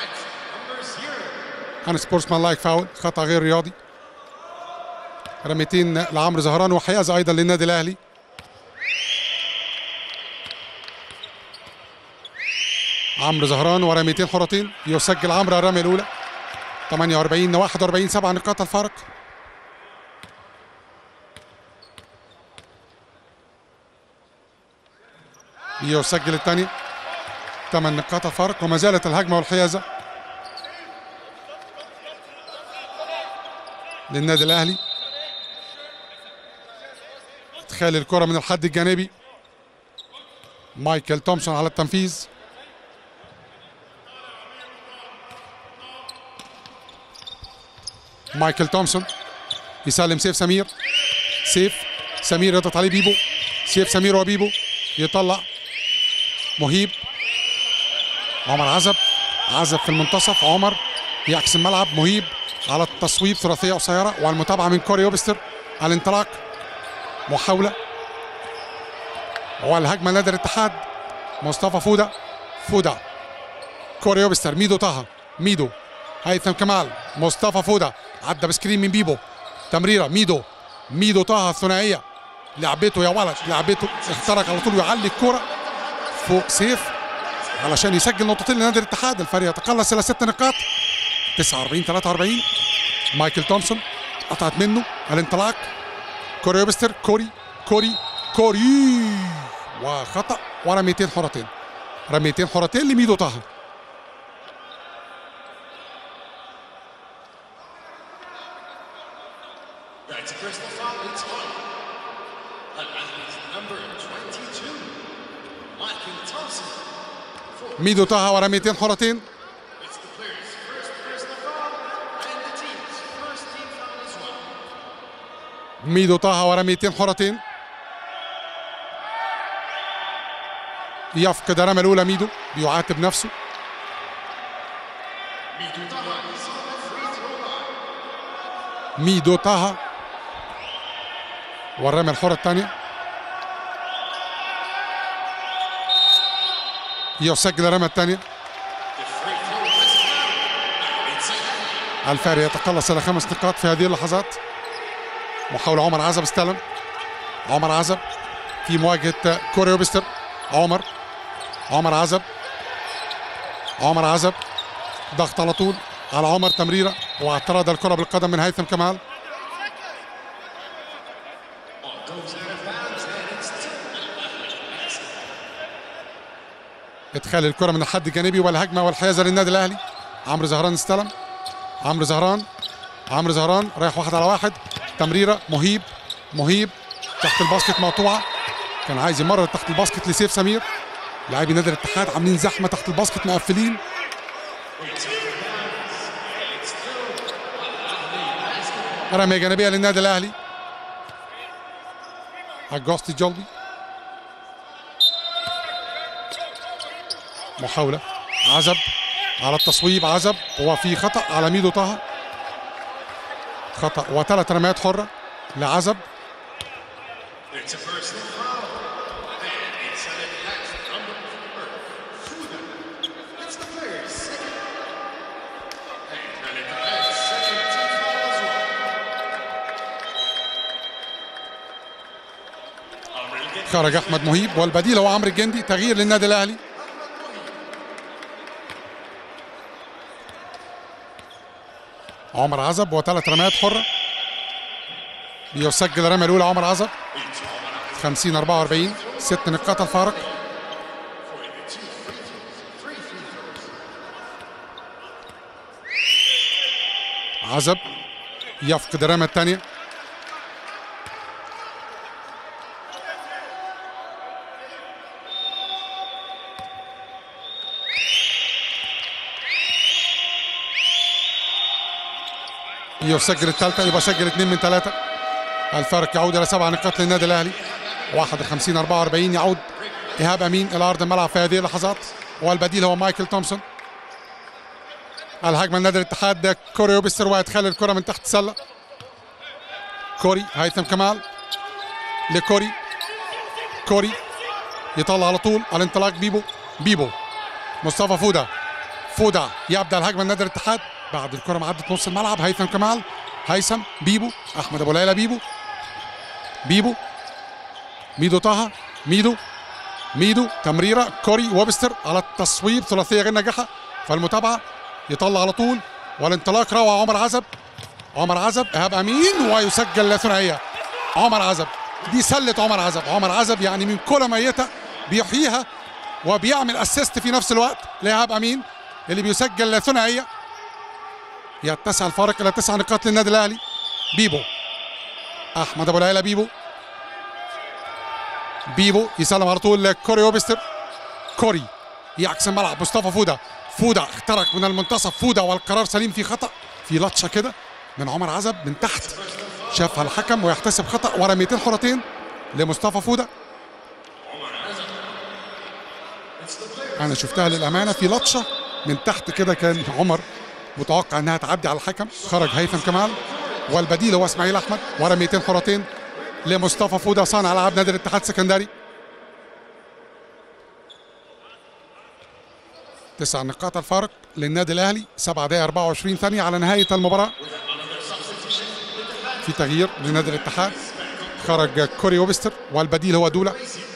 عن سبورتسمان لايك فاول خطا غير رياضي رميتين لعمرو زهران وحيازه ايضا للنادي الاهلي عمرو زهران ورميتين حرتين يسجل عمرو الرميه الاولى 48 41 سبع نقاط الفارق يسجل الثانيه ثمان نقاط الفارق وما زالت الهجمه والحيازه للنادي الاهلي ادخال الكره من الحد الجانبي مايكل تومسون على التنفيذ مايكل تومسون يسلم سيف سمير سيف سمير يضغط عليه بيبو سيف سمير وبيبو يطلع مهيب عمر عزب عزب في المنتصف عمر يعكس الملعب مهيب على التصويب ثلاثيه قصيره والمتابعه من كوري اوبستر على الانطلاق محاوله والهجمه نادي الاتحاد مصطفى فوده فوده كوري اوبستر ميدو طه ميدو هيثم كمال مصطفى فوده عدى بسكرين من بيبو تمريره ميدو ميدو طه الثنائيه لعبته يا ولد لعبته اخترق على طول ويعلي الكوره فوق سيف علشان يسجل نقطتين لنادي الاتحاد الفريق يتقلص الى ست نقاط 49 43 مايكل تومسون قطعت منه الانطلاق كوري اوبستر كوري كوري كوري وخطا ورميتين حرتين رميتين حرتين لميدو طه That's a personal foul. It's on. Al Ahly's number 22, Michael Thompson. For ميدو طه ورميتين حرتين it's the player's first personal foul and the team's first team foul as well. ميدو طه ورميتين حرتين يفقد الرمى الاولى ميدو بيعاتب نفسه Midu Taha is on the free throw line. ميدو طه والرمى الحرة الثانية يسجل الرمى الثانية The free throw is down. It's a الفارق يتقلص إلى خمس نقاط في هذه اللحظات محاولة عمر عزب استلم عمر عزب في مواجهة كوري وبستر عمر عمر عزب عمر عزب ضغط على طول على عمر تمريرة واعتراض الكرة بالقدم من هيثم كمال ball goes out of bounds and it's two. ادخال الكرة من الحد الجانبي والهجمة والحيازة للنادي الأهلي عمرو زهران استلم عمرو زهران عمرو زهران رايح واحد على واحد تمريرة مهيب مهيب تحت الباسكت مقطوعة كان عايز يمرر تحت الباسكت لسيف سمير لاعبي نادي الاتحاد عاملين زحمة تحت الباسكت مقفلين رمية جانبية للنادي الأهلي أجوستي جولبي محاولة عزب على التصويب عزب هو في خطأ على ميدو طه خطأ وثلاث رميات حرة لعزب It's a personal foul. And it's an attack number four. Fuda. That's the player's second. And an attack second team foul as well. Amr Al-Gedi. خرج أحمد مهيب والبديل هو عمرو الجندي تغيير للنادي الأهلي عمر عزب وثلاث رميات حرة بيسجل الرمية الأولى عمر عزب 50 44 ست نقاط الفارق عزب يفقد الرمية الثانية يسجل الثالثة يبقى سجل اثنين من ثلاثة الفارق يعود إلى سبع نقاط للنادي الأهلي 51 44 يعود إيهاب أمين إلى أرض الملعب في هذه اللحظات والبديل هو مايكل تومسون الهجمة لنادي الاتحاد كوري يوبستر ويدخل الكرة من تحت السلة كوري هيثم كمال لكوري كوري يطلع على طول الانطلاق بيبو بيبو مصطفى فودا فودا يبدا الهجمه لنادي الاتحاد بعد الكره ما عدت نص الملعب هيثم كمال هيثم بيبو احمد ابو ليلى بيبو بيبو ميدو طه ميدو ميدو تمريره كوري ووبستر على التصويب ثلاثيه غير ناجحه فالمتابعه يطلع على طول والانطلاق روعه عمر عزب عمر عزب ايهاب امين ويسجل ثنائيه عمر عزب دي سله عمر عزب عمر عزب يعني من كره ميته بيحييها وبيعمل اسيست في نفس الوقت لايهاب امين اللي بيسجل ثنائيه يتسع الفارق الى تسع نقاط للنادي الاهلي بيبو احمد ابو العيله بيبو بيبو يسلم على طول لكوري اوبستر كوري يعكس الملعب مصطفى فودا فودا اخترق من المنتصف فودا والقرار سليم في خطا في لطشه كده من عمر عزب من تحت شافها الحكم ويحتسب خطا ورميتين حرتين لمصطفى فودا انا شفتها للامانه في لطشه من تحت كده كان عمر متوقع انها تعدي على الحكم خرج هيثم كمال والبديل هو اسماعيل احمد ورميتين حرتين لمصطفى فودا صانع العاب نادي الاتحاد السكندري تسع نقاط الفارق للنادي الاهلي 7 دقائق 24 ثانيه على نهايه المباراه في تغيير لنادي الاتحاد خرج كوري وبستر والبديل هو دولا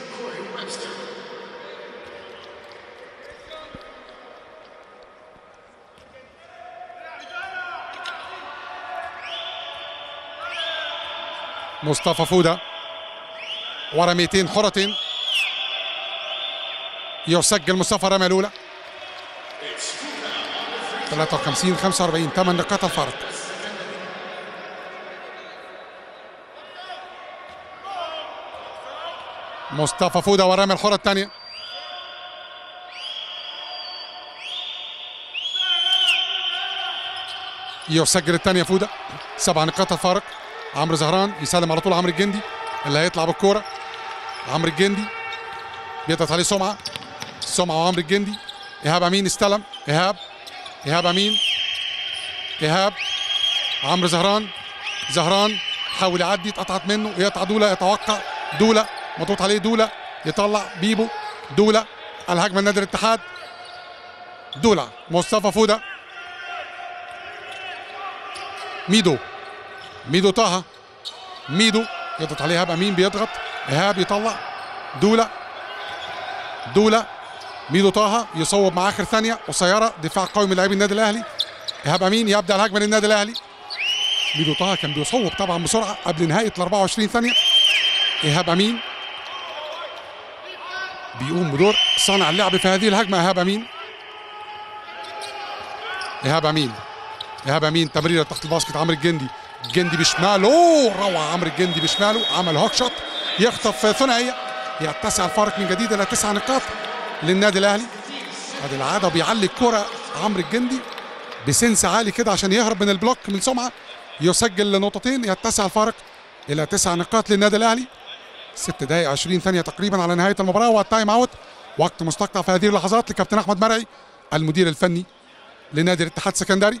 مصطفى فودا ورميتين حرتين يسجل مصطفى الرمية الأولى 53 45 8 نقاط الفارق مصطفى فودا ورمي الحرة الثانية يسجل الثانية فودا سبع نقاط الفارق عمرو زهران يسلم على طول عمرو الجندي اللي هيطلع بالكوره عمرو الجندي بيضغط عليه سمعه سمعه وعمرو الجندي ايهاب امين استلم ايهاب ايهاب امين ايهاب عمرو زهران زهران حاول يعدي اتقطعت منه يقطع دوله يتوقع دوله مضغوط عليه دوله يطلع بيبو دوله الهجمه النادي الاتحاد دوله مصطفى فوده ميدو ميدو طه ميدو يضغط عليه ايهاب امين بيضغط ايهاب يطلع دوله دوله ميدو طه يصوب مع اخر ثانيه قصيره دفاع قوي من لاعبي النادي الاهلي ايهاب امين يبدا الهجمه للنادي الاهلي ميدو طه كان بيصوب طبعا بسرعه قبل نهايه ال 24 ثانيه ايهاب امين بيقوم بدور صانع اللعب في هذه الهجمه ايهاب امين ايهاب امين ايهاب امين تمريره تحت الباسكت عمرو الجندي الجندي بشماله أوه، روعه عمرو الجندي بشماله عمل هوك شوت يخطف ثنائيه يتسع الفارق من جديد الى تسع نقاط للنادي الاهلي ادي العاده وبيعلي الكره عمرو الجندي بسنس عالي كده عشان يهرب من البلوك من سمعه يسجل نقطتين يتسع الفارق الى تسع نقاط للنادي الاهلي ست دقائق 20 ثانيه تقريبا على نهايه المباراه والتايم اوت وقت مستقطع في هذه اللحظات لكابتن احمد مرعي المدير الفني لنادي الاتحاد السكندري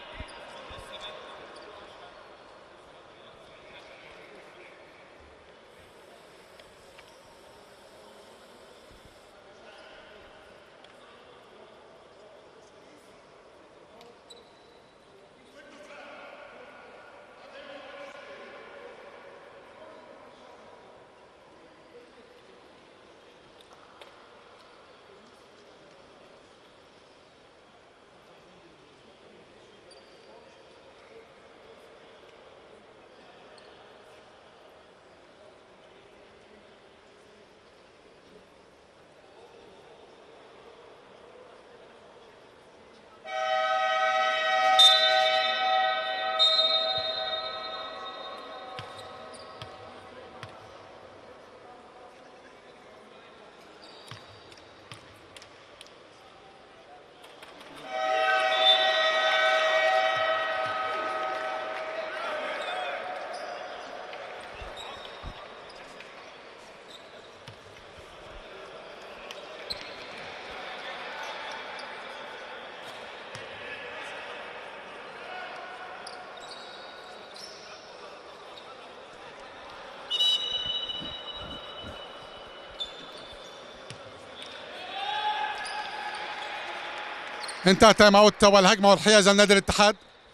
انتهى تايم اوت والهجمه والحيازه لنادي الاتحاد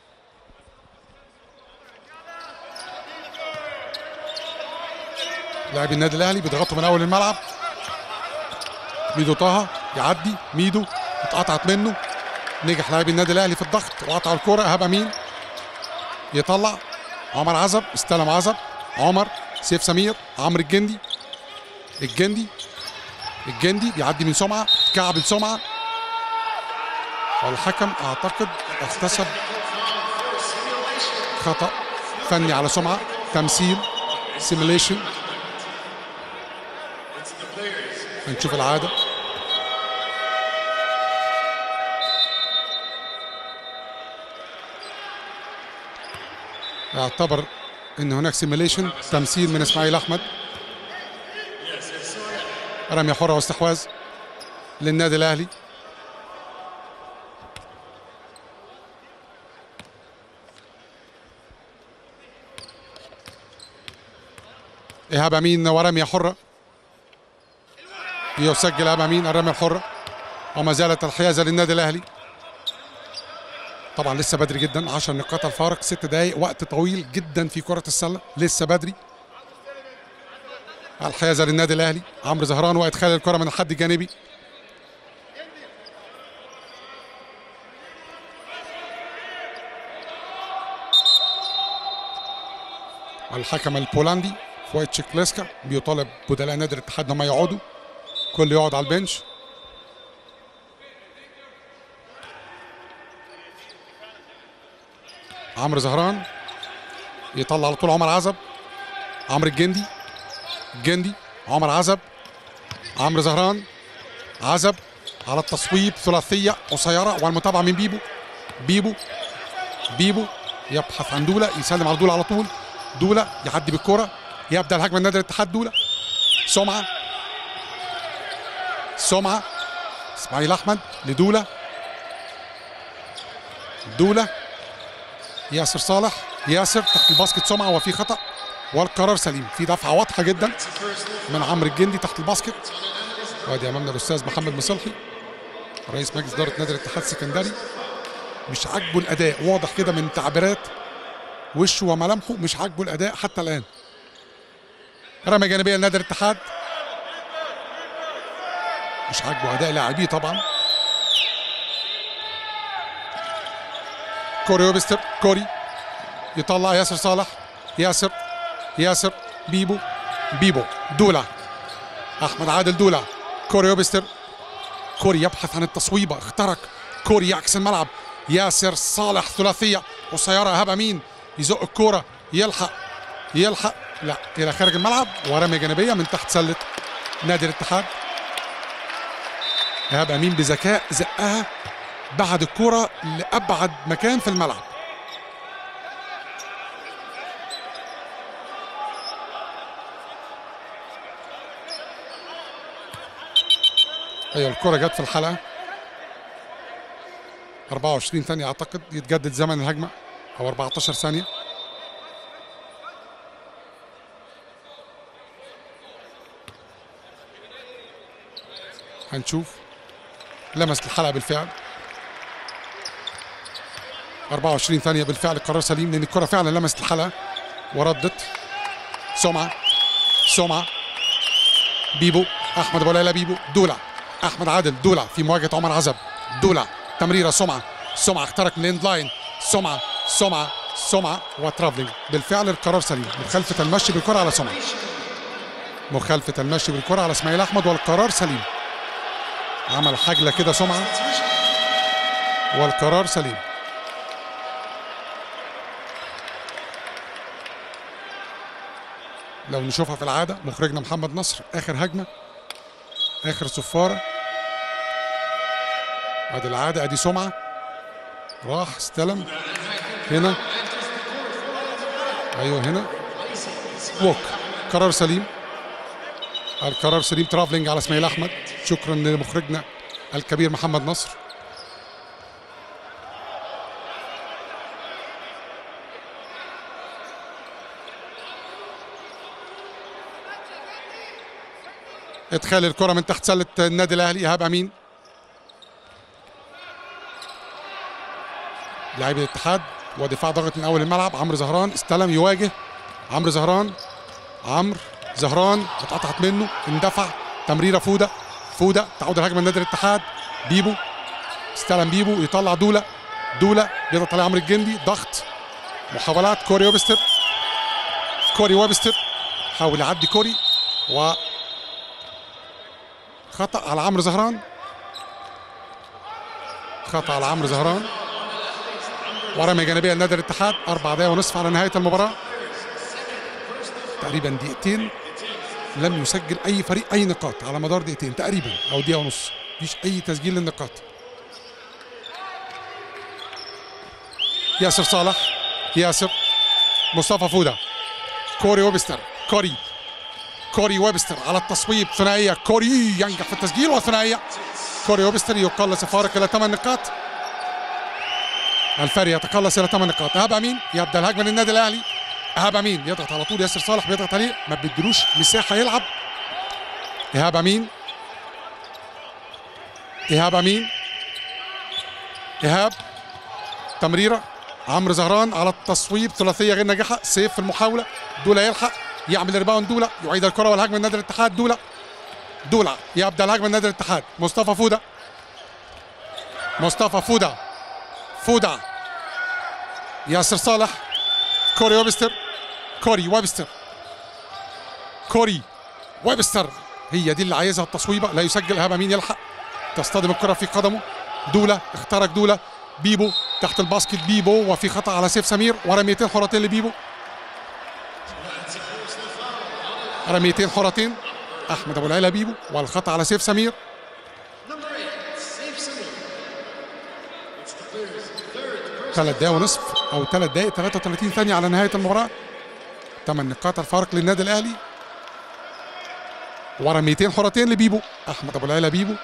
لاعبي النادي الاهلي بيضغطوا من اول الملعب ميدو طه يعدي ميدو اتقطعت منه نجح لاعبي النادي الاهلي في الضغط وقطع الكره ايهاب امين يطلع عمر عزب استلم عزب عمر سيف سمير عمرو الجندي الجندي الجندي بيعدي من سمعه كعب لسمعه والحكم اعتقد احتسب خطا فني على سمعه تمثيل سيميليشن هنشوف العاده اعتبر ان هناك سيميليشن تمثيل من اسماعيل احمد رميه حره واستحواذ للنادي الاهلي ايهاب امين ورميه حره يسجل ايهاب امين الرميه الحره وما زالت الحيازه للنادي الاهلي طبعا لسه بدري جدا 10 نقاط الفارق 6 دقائق وقت طويل جدا في كره السله لسه بدري الحيازه للنادي الاهلي عمرو زهران وادخال الكره من الحد الجانبي الحكم البولندي فويت تشيكليسكا بيطالب بدلاء نادي الاتحاد انهم يقعدوا كل يقعد على البنش عمرو زهران يطلع على طول عمر عزب عمرو الجندي الجندي عمر عزب عمرو زهران عزب على التصويب ثلاثيه قصيره والمتابعه من بيبو بيبو بيبو يبحث عن دوله يسلم على دوله على طول دولا يعدي بالكرة يبدا الهجمه النادي الاتحاد دولا سمعه سمعه اسماعيل احمد لدولا دولا ياسر صالح ياسر تحت الباسكت سمعه وفي خطا والقرار سليم في دفعه واضحه جدا من عمرو الجندي تحت الباسكت وادي امامنا الاستاذ محمد مصلحي رئيس مجلس اداره نادي الاتحاد السكندري مش عاجبه الاداء واضح كده من تعبيرات وشه وملامحه مش عاجبه الاداء حتى الان رمي جانبيه لنادي الاتحاد مش عاجبه اداء لاعبيه طبعا كوري ويبستر كوري يطلع ياسر صالح ياسر ياسر بيبو بيبو دولا احمد عادل دولا كوري ويبستر كوري يبحث عن التصويبه اخترق كوري يعكس الملعب ياسر صالح ثلاثيه قصيره ايهاب امين يزق الكوره يلحق يلحق لا الى خارج الملعب ورمي جانبيه من تحت سله نادي الاتحاد ايهاب امين بذكاء زقها بعد الكوره لابعد مكان في الملعب ايوه الكرة جت في الحلقة 24 ثانية اعتقد يتجدد زمن الهجمة او 14 ثانية هنشوف لمس الحلقة بالفعل 24 ثانية بالفعل القرار سليم لأن الكرة فعلا لمست الحلقة وردت سمعة سمعة بيبو أحمد أبو ليلى بيبو دولا أحمد عادل دولا في مواجهة عمر عزب دولا تمريرة سمعة سمعة اخترق من الاند لاين سمعة سمعة سمعة وترافلينج بالفعل القرار سليم مخالفة المشي بالكرة على سمعة مخالفة المشي بالكرة على اسماعيل أحمد والقرار سليم عمل حجلة كده سمعة والقرار سليم لو نشوفها في العادة مخرجنا محمد نصر آخر هجمة آخر صفارة ادي العادة ادي سمعة راح استلم هنا ايوه هنا ووك قرار سليم القرار سليم ترافلينج على اسماعيل احمد شكرا لمخرجنا الكبير محمد نصر ادخال الكرة من تحت سلة النادي الاهلي ايهاب امين لاعب الاتحاد ودفاع ضغط من اول الملعب عمرو زهران استلم يواجه عمرو زهران عمرو زهران اتقطعت منه اندفع تمريره فوده فوده تعود الهجمه لنادي الاتحاد بيبو استلم بيبو يطلع دوله دوله بيضغط عليه عمرو الجندي ضغط محاولات كوري ويبستر كوري ويبستر حاول يعدي كوري و خطا على عمرو زهران خطا على عمرو زهران ورمي جانبيه لنادي الاتحاد اربع دقايق ونصف على نهايه المباراه تقريبا دقيقتين لم يسجل اي فريق اي نقاط على مدار دقيقتين تقريبا او دقيقه ونص مفيش اي تسجيل للنقاط ياسر صالح ياسر مصطفى فوده كوري ويبستر كوري كوري ويبستر على التصويب ثنائيه كوري ينجح في التسجيل وثنائيه كوري ويبستر يقلص الفارق الى ثمان نقاط الفري يتقلص الى ثمان نقاط ايهاب امين يبدا الهجمه للنادي الاهلي ايهاب امين يضغط على طول ياسر صالح بيضغط عليه ما بيديلوش مساحه يلعب ايهاب امين ايهاب امين ايهاب تمريره عمرو زهران على التصويب ثلاثيه غير ناجحه سيف في المحاوله دولا يلحق يعمل ريباوند دولا يعيد الكره والهجمه لنادي الاتحاد دولا دولا يبدا الهجمه لنادي الاتحاد مصطفى فوده مصطفى فوده فودا ياسر صالح كوري ويبستر كوري ويبستر كوري ويبستر هي دي اللي عايزها التصويبه لا يسجل ايهاب امين يلحق تصطدم الكره في قدمه دوله اخترق دوله بيبو تحت الباسكت بيبو وفي خطا على سيف سمير ورميتين حرتين لبيبو رميتين حرتين احمد ابو العلا بيبو والخطا على سيف سمير Number eight, Safe Samir. It's the Clears third personal ثلاث دقايق ونصف او ثلاث دقايق 33 ثانيه على نهايه المباراه ثمان نقاط الفارق للنادي الاهلي ورا 200 حرتين لبيبو احمد ابو العيله بيبو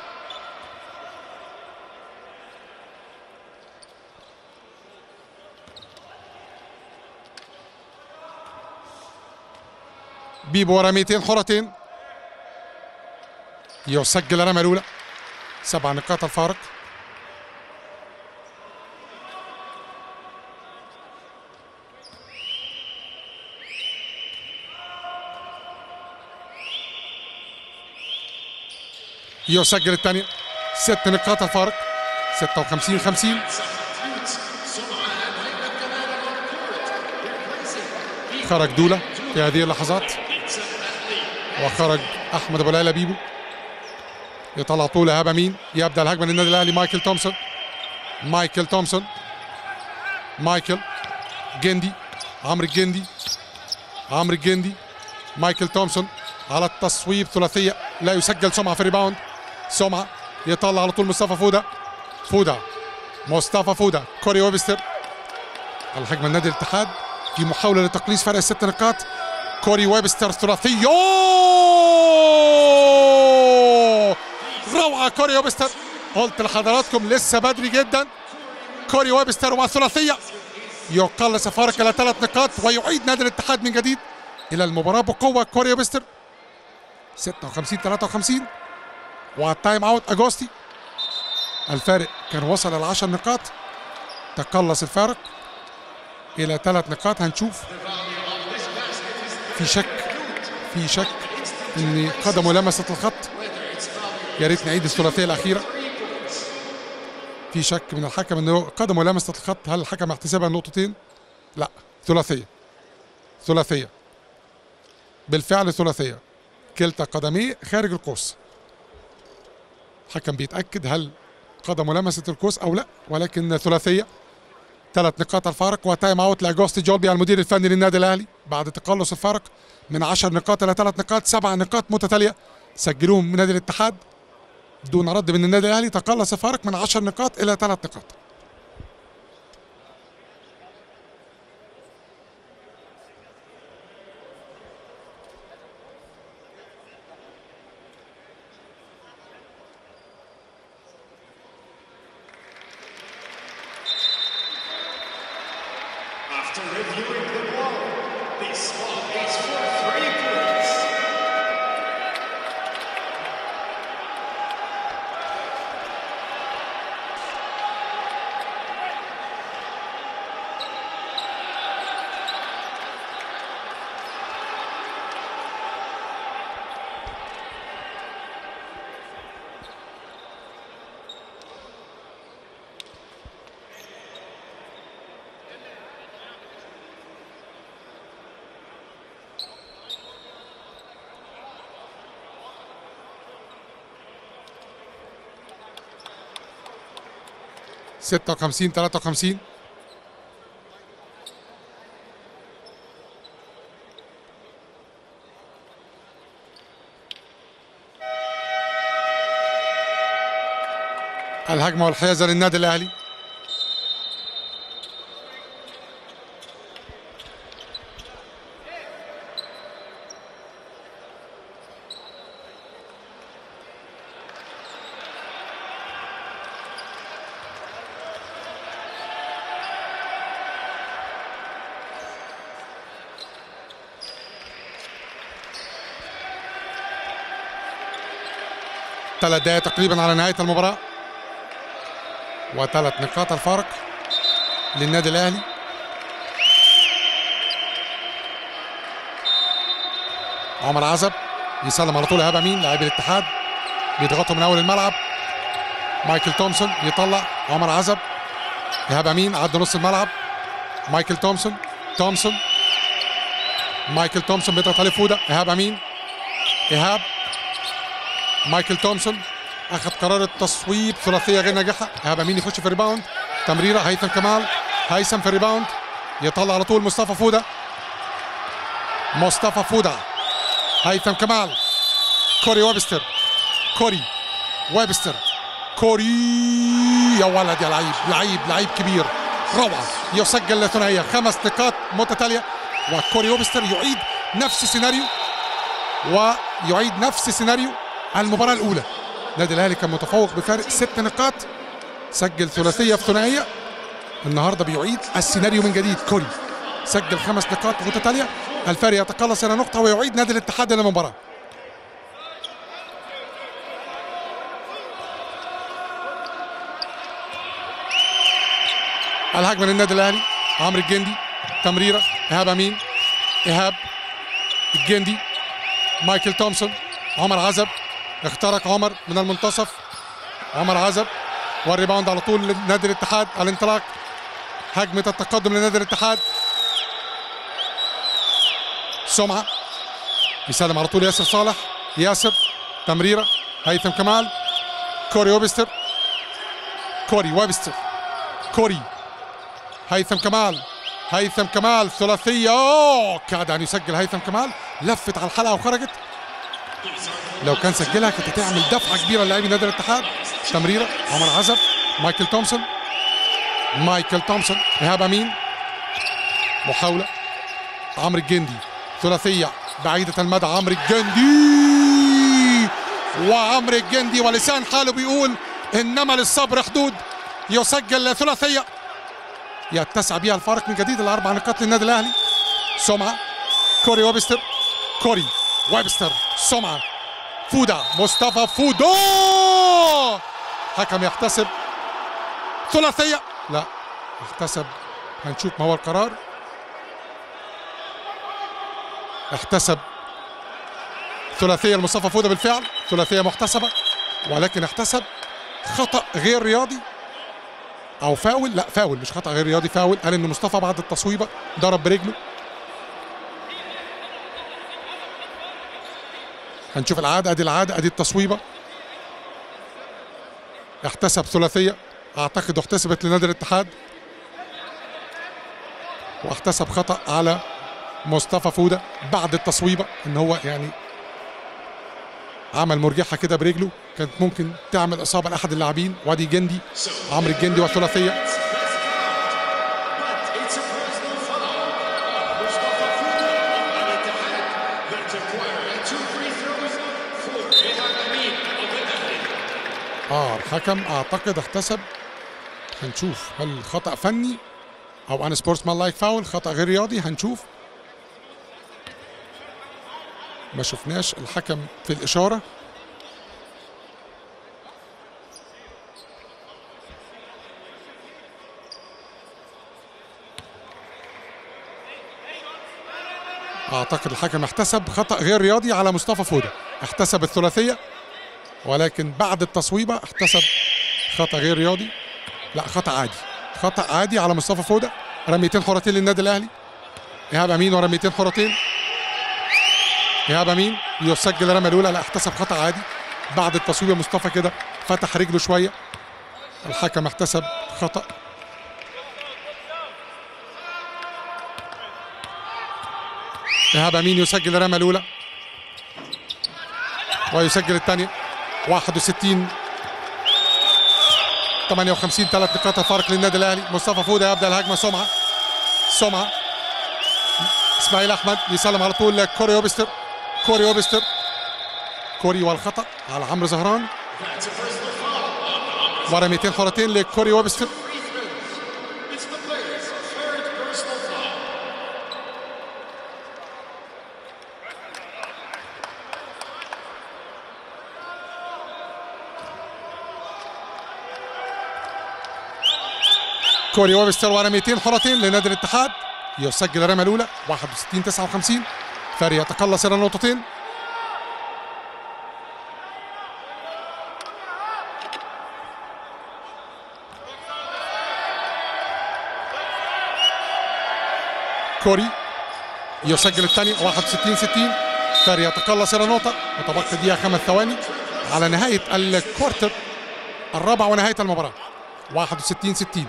بيبو ورا 200 حرتين يسجل الرمى الاولى سبع نقاط الفارق يسجل الثانية ست نقاط الفارق 56 50 Substitutes سمعة هيثم كمال on court. Replacing خرج دولة في هذه اللحظات It's an athlete. وخرج احمد ابو العيله بيبو يطلع طول ايهاب امين يبدا الهجمه للنادي الاهلي مايكل تومسون مايكل تومسون مايكل جندي عمرو الجندي عمرو الجندي مايكل تومسون على التصويب ثلاثيه لا يسجل سمعه في الريباوند سمعه يطلع على طول مصطفى فوده فوده مصطفى فوده كوري ويبستر الهجمه النادي الاتحاد في محاوله لتقليص فرق الست نقاط كوري ويبستر ثلاثيه أوه! روعه كوري ويبستر قلت لحضراتكم لسه بدري جدا كوري ويبستر مع ثلاثيه يقلص الفارق الى ثلاث نقاط ويعيد نادي الاتحاد من جديد الى المباراه بقوه كوري ويبستر 56 53 والتايم اوت اجوستي الفارق كان وصل الى 10 نقاط تقلص الفارق الى ثلاث نقاط هنشوف في شك في شك ان قدمه لمست الخط يا ريت نعيد الثلاثيه الاخيره في شك من الحكم انه قدمه لمست الخط هل الحكم احتسبها النقطتين لا ثلاثيه ثلاثيه بالفعل ثلاثيه كلتا قدميه خارج القوس الحكم بيتاكد هل قدمه لمست القوس او لا ولكن ثلاثيه ثلاث نقاط الفارق وتايم اوت لاجوستي جولبي المدير الفني للنادي الاهلي بعد تقلص الفارق من 10 نقاط الى ثلاث نقاط سبع نقاط متتاليه سجلوهم من نادي الاتحاد دون رد من النادي الاهلي تقلص الفارق من 10 نقاط الى ثلاث نقاط After reviewing the ball, this spot is for three points. ستة وخمسين ثلاثة وخمسين الهجمة والحيازة للنادي الأهلي ثلاث دقائق تقريبا على نهاية المباراة وثلاث نقاط الفارق للنادي الأهلي عمر عزب يسلم على طول إيهاب أمين لاعب الاتحاد بيضغطوا من أول الملعب مايكل تومسون يطلع عمر عزب إيهاب أمين عدى نص الملعب مايكل تومسون تومسون مايكل تومسون بيضغط عليه فوده إيهاب أمين إيهاب مايكل تومسون اخذ قرار التصويب ثلاثيه غير ناجحه ايهاب امين يخش في الريباوند تمريره هيثم كمال هيثم في الريباوند يطلع على طول مصطفى فوده مصطفى فوده هيثم كمال كوري ويبستر كوري ويبستر كوري يا ولد يا لعيب لعيب لعيب كبير روعه يسجل ثنائيه خمس نقاط متتاليه وكوري اوبستر يعيد نفس السيناريو ويعيد نفس سيناريو المباراه الاولى النادي الاهلي كان متفوق بفارق ست نقاط سجل ثلاثيه في ثنائيه النهارده بيعيد السيناريو من جديد كوري سجل خمس نقاط متتاليه الفارق يتقلص الى نقطه ويعيد نادي الاتحاد الى المباراه الهجمه للنادي الاهلي عمرو الجندي تمريره ايهاب امين ايهاب الجندي مايكل تومسون عمر عزب اخترق عمر من المنتصف عمر عزب والريباوند على طول لنادي الاتحاد الانطلاق هجمه التقدم لنادي الاتحاد سمعه يسلم على طول ياسر صالح ياسر تمريره هيثم كمال كوري ويبستر كوري ويبستر كوري هيثم كمال هيثم كمال ثلاثية أوه كاد أن يسجل هيثم كمال لفت على الحلقة وخرجت لو كان سجلها كانت هتعمل دفعة كبيرة للاعبي نادي الاتحاد تمريرة عمر عزب مايكل تومسون مايكل تومسون إيهاب أمين محاولة عمرو الجندي ثلاثية بعيدة المدى عمرو الجندي وعمرو الجندي ولسان حاله بيقول إنما للصبر حدود يسجل ثلاثية يتسع بها الفارق من جديد الاربع نقاط للنادي الاهلي سمعه كوري ويبستر كوري ويبستر سمعه فودا مصطفى فودو حكم يحتسب ثلاثيه لا احتسب هنشوف ما هو القرار احتسب ثلاثيه لمصطفى فودا بالفعل ثلاثيه محتسبه ولكن احتسب خطا غير رياضي او فاول لا فاول مش خطا غير رياضي فاول قال ان مصطفى بعد التصويبه ضرب برجله هنشوف العاده ادي العاده ادي التصويبه احتسب ثلاثيه اعتقد احتسبت لنادي الاتحاد واحتسب خطا على مصطفى فوده بعد التصويبه ان هو يعني عمل مرجحه كده برجله كانت ممكن تعمل اصابه لاحد اللاعبين وادي جندي عمرو الجندي والثلاثيه But it's a personal foul. Mustafa Fuda on Ittihad. That's acquired two free throws for Ehab Amin of Al-Ahli. اه الحكم اعتقد احتسب هنشوف هل خطا فني او ان سبورتس مان لايك فاول خطا غير رياضي هنشوف ما شفناش الحكم في الاشاره اعتقد الحكم احتسب خطا غير رياضي على مصطفى فوده احتسب الثلاثيه ولكن بعد التصويبه احتسب خطا غير رياضي لا خطا عادي خطا عادي على مصطفى فوده رميتين حرتين للنادي الاهلي ايهاب امين ورميتين حرتين ايهاب امين يسجل الرميه الاولى لا احتسب خطا عادي بعد التصويبه مصطفى كده فتح رجله شويه الحكم احتسب خطا ايهاب امين يسجل الرميه الاولى ويسجل الثانيه 61 58 ثلاث نقاط الفارق للنادي الاهلي مصطفى فوده يبدا الهجمه سمعه سمعه اسماعيل احمد يسلم على طول لكوري اوبستر كوري اوبستر كوري والخطا على عمرو زهران That's a personal foul. ورميتين حرتين لكوري اوبستر Free throws. It's the player's third personal foul. كوري اوبستر ورميتين حرتين لنادي الاتحاد يسجل الرميه الاولى 61 59 فاري يتقلص الى نقطتين كوري يسجل الثاني 61 60 فاري يتقلص الى نقطه وتبقى دقيقه خمس ثواني على نهايه الكوارتر الرابع ونهايه المباراه 61 60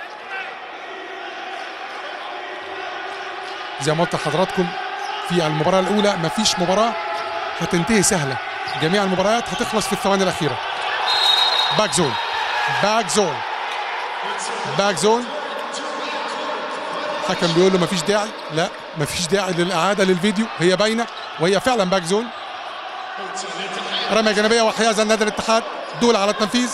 زي ما قلت لحضراتكم في المباراة الأولى مفيش مباراة هتنتهي سهلة جميع المباريات هتخلص في الثواني الأخيرة باك زون باك زون باك زون حكم بيقول له مفيش داعي لا مفيش داعي للاعاده للفيديو هي باينه وهي فعلا باك زون رميه جانبيه وحيازه النادي الاتحاد دول على التنفيذ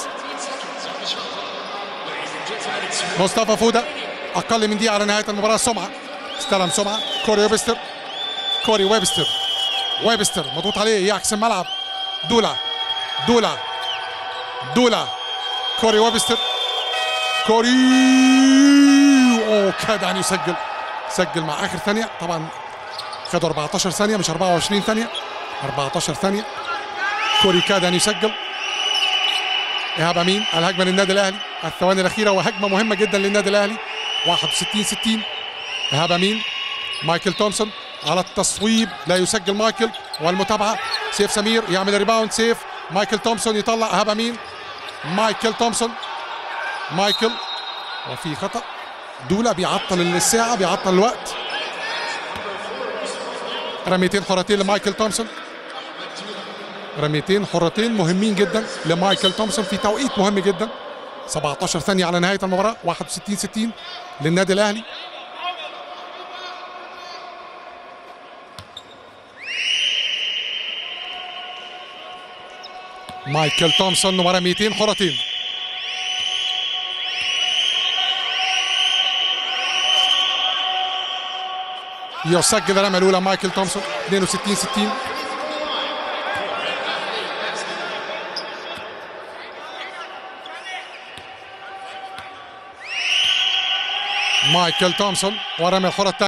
مصطفى فوده اقل من دقيقه على نهايه المباراه سمعه استلم سمعه كوري ويبستر كوري ويبستر ويبستر مضغوط عليه يعكس الملعب دولا دولا دولا كوري ويبستر كوري اوه كاد ان يسجل سجل مع اخر ثانيه طبعا خدوا 14 ثانيه مش 24 ثانيه 14 ثانيه كوري كاد ان يسجل ايهاب امين الهجمه للنادي الاهلي الثواني الاخيره وهجمه مهمه جدا للنادي الاهلي 61 60 ايهاب امين مايكل تومسون على التصويب لا يسجل مايكل والمتابعه سيف سمير يعمل ريباوند سيف مايكل تومسون يطلع ايهاب امين مايكل تومسون مايكل وفي خطا دولا بيعطل الساعه بيعطل الوقت رميتين حرتين لمايكل تومسون رميتين حرتين مهمين جدا لمايكل تومسون في توقيت مهم جدا 17 ثانية على نهاية المباراة 61 60 للنادي الأهلي مايكل تومسون ورميتين حرتين يسجل الرمية الأولى مايكل تومسون 62 60 مايكل تومسون ورمي الحرة الثانية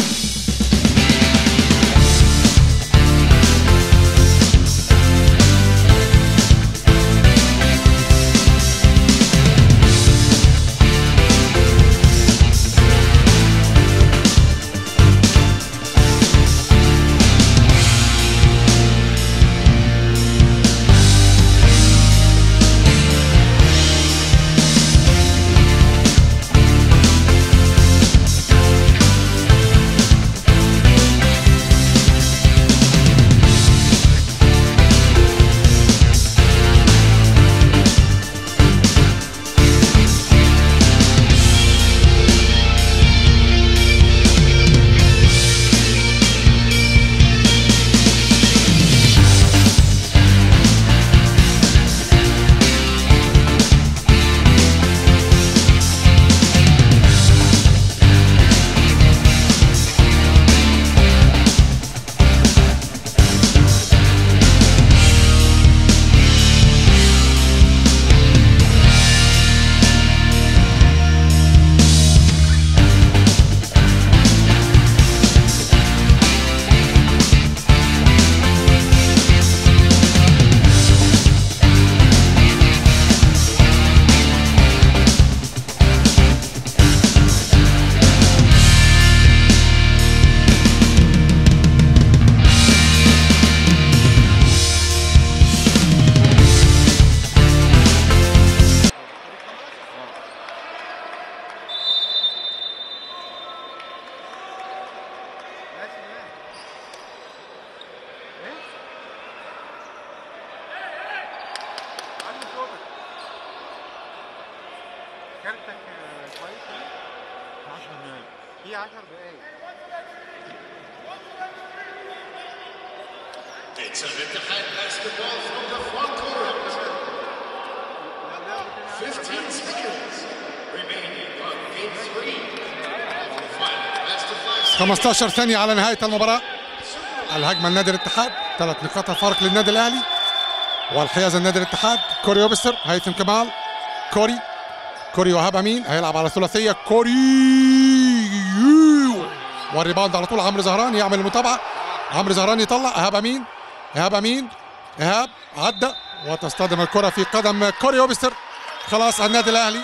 كارتك آه، كويس 10 دقايق في 10 دقايق It's an Etihad basketball from the front court. 15 seconds remaining on game three. The final best of five 15 ثانية على نهاية المباراة الهجمة النادي الاتحاد ثلاث نقاط الفارق للنادي الأهلي والحيازة النادي الاتحاد كوري اوبستر هيثم كمال كوري كوري وهاب أمين هيلعب على ثلاثية كوري والريباوند على طول عمرو زهران يعمل المتابعة عمرو زهران يطلع إيهاب أمين إيهاب أمين إيهاب عدى وتصطدم الكرة في قدم كوري اوبستر خلاص النادي الأهلي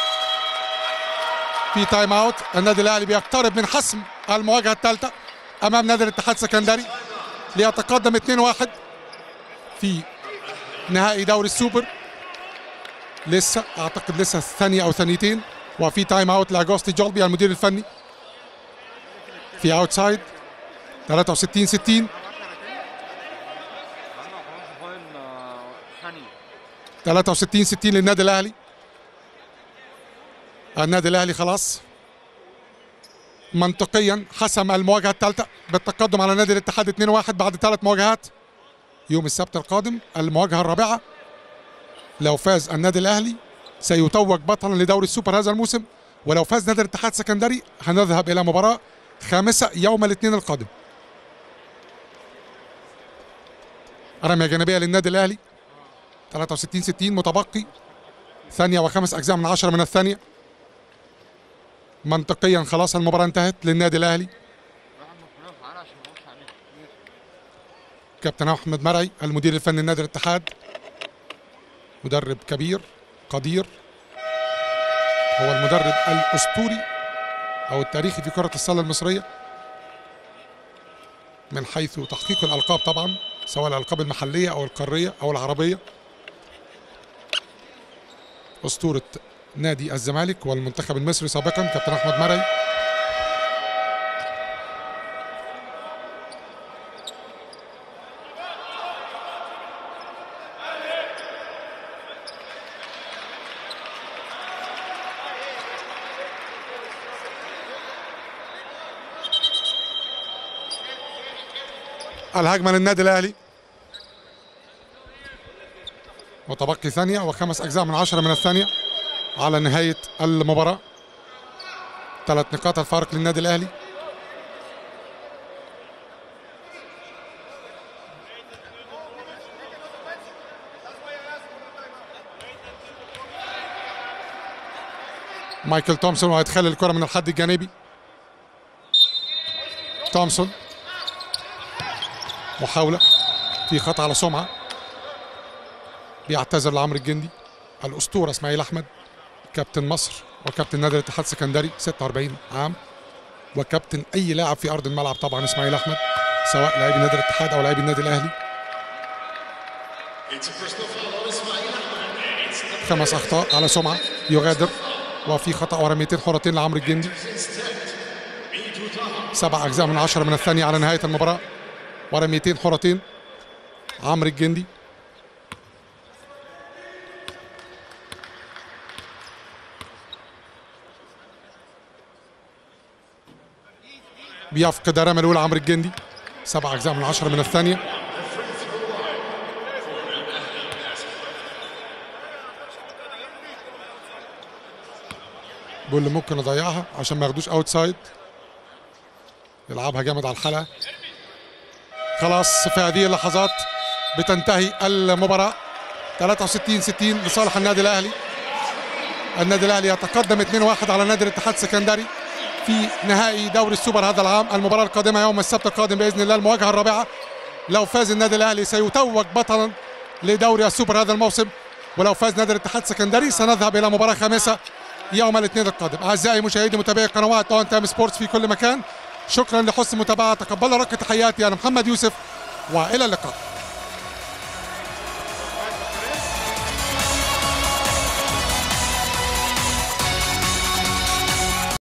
في تايم اوت النادي الاهلي بيقترب من حسم المواجهه الثالثه امام نادي الاتحاد السكندري ليتقدم 2-1 في نهائي دوري السوبر لسه اعتقد لسه ثانيه او ثانيتين وفي تايم اوت لاجوستي جولبي المدير الفني في اوتسايد 63 60 ثانية 63 60 للنادي الاهلي النادي الاهلي خلاص منطقيا حسم المواجهه الثالثه بالتقدم على نادي الاتحاد 2-1 بعد ثلاث مواجهات يوم السبت القادم المواجهه الرابعه لو فاز النادي الاهلي سيتوج بطلا لدوري السوبر هذا الموسم ولو فاز نادي الاتحاد السكندري هنذهب الى مباراه خامسه يوم الاثنين القادم رميه جانبيه للنادي الاهلي 63 60 متبقي ثانيه وخمس اجزاء من عشرة من الثانيه منطقيا خلاص المباراه انتهت للنادي الاهلي كابتن احمد مرعي المدير الفني لنادي الاتحاد مدرب كبير قدير هو المدرب الاسطوري او التاريخي في كره السله المصريه من حيث تحقيق الالقاب طبعا سواء الالقاب المحليه او القاريه او العربيه اسطوره نادي الزمالك والمنتخب المصري سابقا كابتن احمد مرعي الهجمه للنادي الاهلي متبقي ثانيه وخمس اجزاء من عشرة من الثانيه على نهايه المباراه ثلاث نقاط الفارق للنادي الاهلي مايكل تومسون وهيتخلي الكره من الحد الجانبي تومسون محاولة في خطأ على سمعة بيعتذر لعمرو الجندي الأسطورة إسماعيل أحمد كابتن مصر وكابتن نادي الاتحاد السكندري 46 عام وكابتن أي لاعب في أرض الملعب طبعا إسماعيل أحمد سواء لاعبي نادي الاتحاد أو لاعبي النادي الأهلي It's a personal foul on Ismail Ahmed, and it's the خمس أخطاء على سمعة يغادر وفي خطأ ورميتين حرتين لعمرو الجندي Mito Taha. سبع أجزاء من عشرة من الثانية على نهاية المباراة ورميتين حرتين عمرو الجندي بيفقد الرمى الأولى عمرو الجندي سبع أجزاء من عشرة من الثانية بيقول لي ممكن اضيعها عشان ما ياخدوش اوت سايد يلعبها جامد على الحلقه خلاص في هذه اللحظات بتنتهي المباراه 63 60 لصالح النادي الاهلي النادي الاهلي يتقدم 2-1 على نادي الاتحاد السكندري في نهائي دوري السوبر هذا العام المباراه القادمه يوم السبت القادم باذن الله المواجهه الرابعه لو فاز النادي الاهلي سيتوج بطلا لدوري السوبر هذا الموسم ولو فاز نادي الاتحاد السكندري سنذهب الى مباراه خامسه يوم الاثنين القادم اعزائي مشاهدي متابعي قنوات اون تايم سبورتس في كل مكان شكرا لحسن المتابعه تقبلوا رق تحياتي انا محمد يوسف والى اللقاء